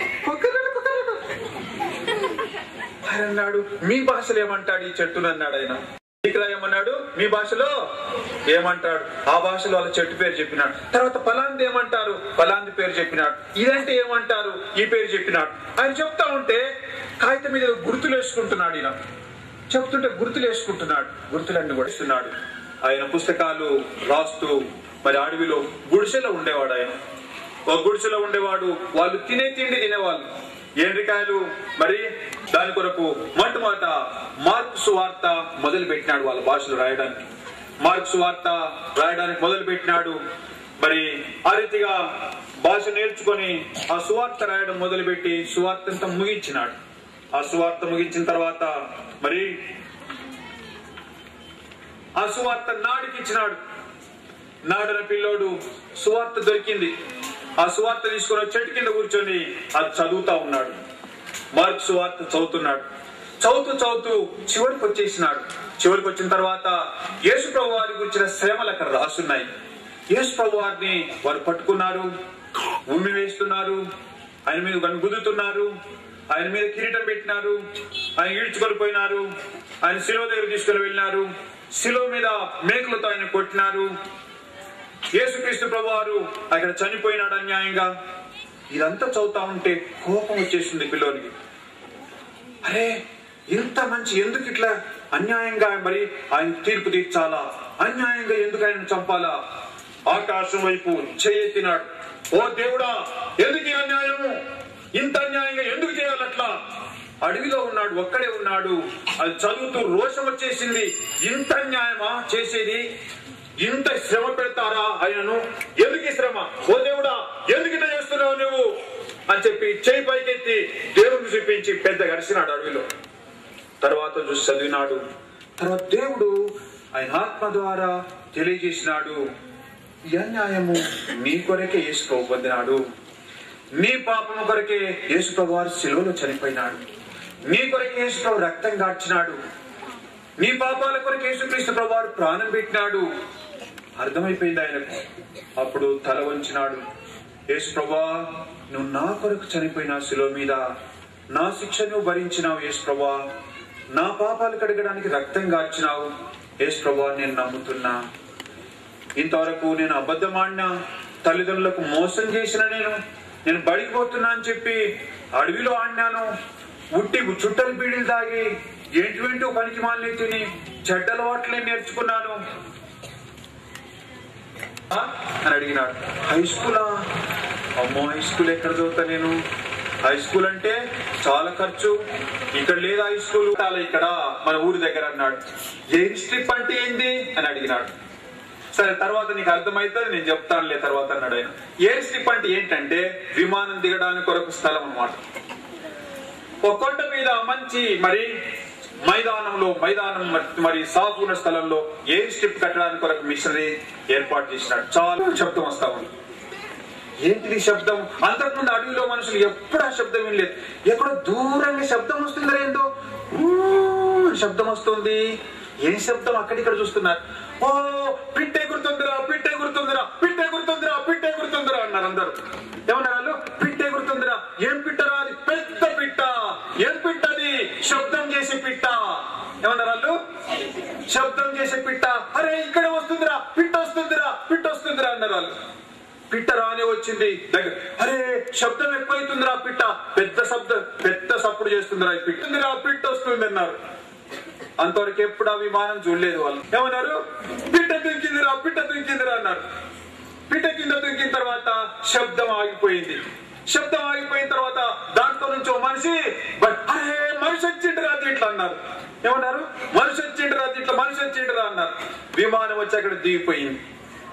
ఆయన అన్నాడు మీ భాషలో ఏమంటాడు ఈ చెట్టును అన్నాడు ఆయన ఇక్కడ ఏమన్నాడు మీ భాషలో ఏమంటాడు ఆ భాషలో వాళ్ళ చెట్టు పేరు చెప్పినాడు తర్వాత పలాంది ఏమంటారు పలాంది పేరు చెప్పినాడు ఇదంటే ఏమంటారు ఈ పేరు చెప్పినాడు ఆయన చెప్తా ఉంటే కాగితం మీద ఏదో గుర్తులు వేసుకుంటున్నాడు ఈయన చెప్తుంటే గుర్తులు వేసుకుంటున్నాడు గుర్తులన్నీ కూడా ఇస్తున్నాడు ఆయన పుస్తకాలు రాస్తూ మరి అడవిలో గుడిసెలో ఉండేవాడు ఆయన ఒక గుడిసెలో ఉండేవాడు వాళ్ళు తినే తిండి తినేవాళ్ళు ఎండ్రికాయలు మరి దాని కొరకు మొట్టమొదట మార్క్స్ వార్త మొదలు పెట్టినాడు వాళ్ళ భాషలో రాయడానికి మార్క్స్ వార్త రాయడానికి మొదలు పెట్టినాడు మరి ఆ రీతిగా భాష నేర్చుకొని ఆ సువార్త రాయడం మొదలుపెట్టి సువార్తంతా ముగించినాడు ఆ సువార్త ముగించిన తర్వాత మరి ఆ సువార్త నాడికి ఇచ్చినాడు నాడన పిల్లోడు సువార్త దొరికింది ఆ సువార్త తీసుకుని వచ్చి చెట్టు కింద కూర్చొని అది చదువుతా ఉన్నాడు మార్క్ సువార్త చదువుతున్నాడు చదువుతూ చదువుతూ చివరికి వచ్చేసినాడు చివరికి వచ్చిన తర్వాత యేసు ప్రభు వారి గురించిన శ్రమలు అక్కడ రాసున్నాయి యేసు ప్రభు వారిని వారు పట్టుకున్నారు ఉమ్మి వేస్తున్నారు ఆయన మీద గుద్దుతున్నారు ఆయన మీద కిరీటం పెట్టినారు ఆయన ఈడ్చుకొని పోయినారు ఆయన శిలువ దగ్గర తీసుకొని వెళ్ళినారు శిలువ మీద మేకులతో ఆయన కొట్టినారు యేసుక్రీస్తు ప్రభు వారు అక్కడ చనిపోయినాడు అన్యాయంగా ఇదంతా చదువుతా ఉంటే కోపం వచ్చేసింది పిల్లోనికి అరే ఇంత మంచి ఎందుకు ఇట్లా అన్యాయంగా మరి ఆయన తీర్పు తీర్చాలా అన్యాయంగా ఎందుకు ఆయన చంపాలా ఆకాశం వైపు చేయెత్తినాడు ఓ దేవుడా ఎందుకు ఈ అన్యాయము ఇంత అన్యాయంగా ఎందుకు చేయాలట్లా అడవిలో ఉన్నాడు ఒక్కడే ఉన్నాడు అది చదువుతూ రోషం వచ్చేసింది ఇంత అన్యాయమా చేసేది ఇంత శ్రమ పెడతారా ఆయనను ఎందుకు ఈ శ్రమ ఓ దేవుడా ఎందుకు ఇట్లా చేస్తున్నావు నువ్వు అని చెప్పి చేయి పైకెత్తి దేవుడిని చూపించి పెద్ద గడిచినాడు అడవిలో తర్వాత చూసి చదివినాడు తర్వాత దేవుడు ఆయన ఆత్మ ద్వారా తెలియజేసినాడు ఈ అన్యాయము నీ కొరకే యేసు పొందినాడు నీ పాపము కొరకే యేసు ప్రభు వారు సిలువలో చనిపోయినాడు నీ కొరకే యేసు ప్రభు రక్తం గార్చినాడు నీ పాపాల కొరకు యేసుక్రీస్తు ప్రభు వారు ప్రాణం పెట్టినాడు అర్థమైపోయింది ఆయనకు అప్పుడు తల వంచినాడు యేసు ప్రభా నువ్వు నా కొరకు చనిపోయిన శిలో మీద నా శిక్ష నువ్వు భరించినావు యేసు ప్రభా నా పాపాలు కడగడానికి రక్తం గార్చినావు యేసు ప్రభా నేను నమ్ముతున్నా ఇంతవరకు నేను అబద్ధమాడినా తల్లిదండ్రులకు మోసం చేసిన నేను నేను బడికి పోతున్నా అని చెప్పి అడవిలో ఆడినాను ఉట్టి చుట్టలు బీడీలు తాగి ఏంటివేంటో పనికి మాలని తిని చెడ్డలవాట్లే నేర్చుకున్నాను ఆ? అని అడిగినాడు హై స్కూలా అమ్మో హై స్కూల్ ఎక్కడ చదువుతా నేను హై స్కూల్ అంటే చాలా ఖర్చు ఇక్కడ లేదు హై స్కూల్ చాలా ఇక్కడ మన ఊరి దగ్గర అన్నాడు ఎయిర్ స్ట్రిప్ అంటే ఏంది అని అడిగినాడు సరే తర్వాత నీకు అర్థమైతే నేను చెప్తానులే తర్వాత అన్నాడు ఆయన ఎయిర్ స్ట్రిప్ అంటే ఏంటంటే విమానం దిగడానికి కొరకు స్థలం అన్నమాట ఒక కొండ మీద మంచి మరి మైదానంలో మైదానం మ- మరి సాఫ్ ఉన్న స్థలంలో ఎయిర్ స్ట్రిప్ కట్టడానికి కొరకు మిషనరీ ఏర్పాటు చేసినాడు చాలా శబ్దం వస్తా ఉంది ఏంటిది శబ్దం అంతకుముందు అడవిలో మనుషులు ఎప్పుడు ఆ శబ్దం వినలేదు ఎక్కడో దూరంగా శబ్దం వస్తుంది ఏందో ఊ అని శబ్దం వస్తుంది ఏం శబ్దం అక్కడిక్కడ చూస్తున్నారు ఓ పిట్టే గుర్తుందిరా పిట్టే గుర్తుందిరా పిట్టే గుర్తుందిరా పిట్టే గుర్తుందిరా అన్నారు అందరు ఏమన్నారు వాళ్ళు పిట్టే గుర్తుందిరా ఏం పిట్టరా అది పెద్ద పిట్ట ఏం పిట్ట అది శబ్దం చేసే పిట్ట ఏమన్నారు వాళ్ళు శబ్దం చేసే పిట్ట అరే ఇక్కడ వస్తుందిరా పిట్ట వస్తుందిరా పిట్ట వస్తుందిరా అన్నారు వాళ్ళు పిట్ట రానే వచ్చింది దగ్గర అరే శబ్దం ఎక్కువైతుందిరా పిట్ట పెద్ద శబ్దం పెద్ద సప్పుడు చేస్తుందిరా ఈ పిట్ట ఉందిరా పిట్ట వస్తుంది అన్నారు అంతవరకు ఎప్పుడు ఆ విమానం చూడలేదు వాళ్ళు ఏమన్నారు పిట్ట దుంకిందిరా పిట్ట దుంకిందిరా అన్నారు పిట్ట కింద దుంకిన తర్వాత శబ్దం ఆగిపోయింది శబ్దం ఆగిపోయిన తర్వాత దాంట్లో నుంచి ఓ మనిషి బట్ అరే మనిషి వచ్చిండ్రా దీంట్లో అన్నారు ఏమన్నారు మనిషి వచ్చిండ్రా దీంట్లో మనిషి వచ్చిండ్రా అన్నారు విమానం వచ్చి అక్కడ దిగిపోయింది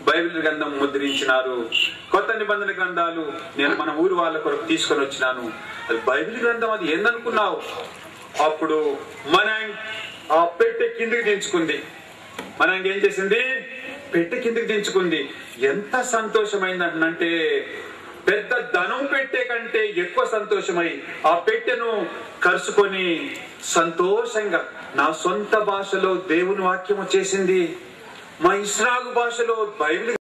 బైబిల్ గ్రంథం ముద్రించినారు కొత్త నిబంధన గ్రంథాలు నేను మన ఊరు వాళ్ళ కొరకు తీసుకొని వచ్చినాను అది బైబిల్ గ్రంథం అది ఏందనుకున్నావు అప్పుడు మన ఆ పెట్టె కిందికి దించుకుంది మన ఏం చేసింది పెట్టె కిందికి దించుకుంది ఎంత సంతోషమైందంటే పెద్ద ధనం పెట్టే కంటే ఎక్కువ సంతోషమై ఆ పెట్టెను కరుచుకొని సంతోషంగా నా సొంత భాషలో దేవుని వాక్యము చేసింది మా ఇస్రాగు భాషలో బైబిల్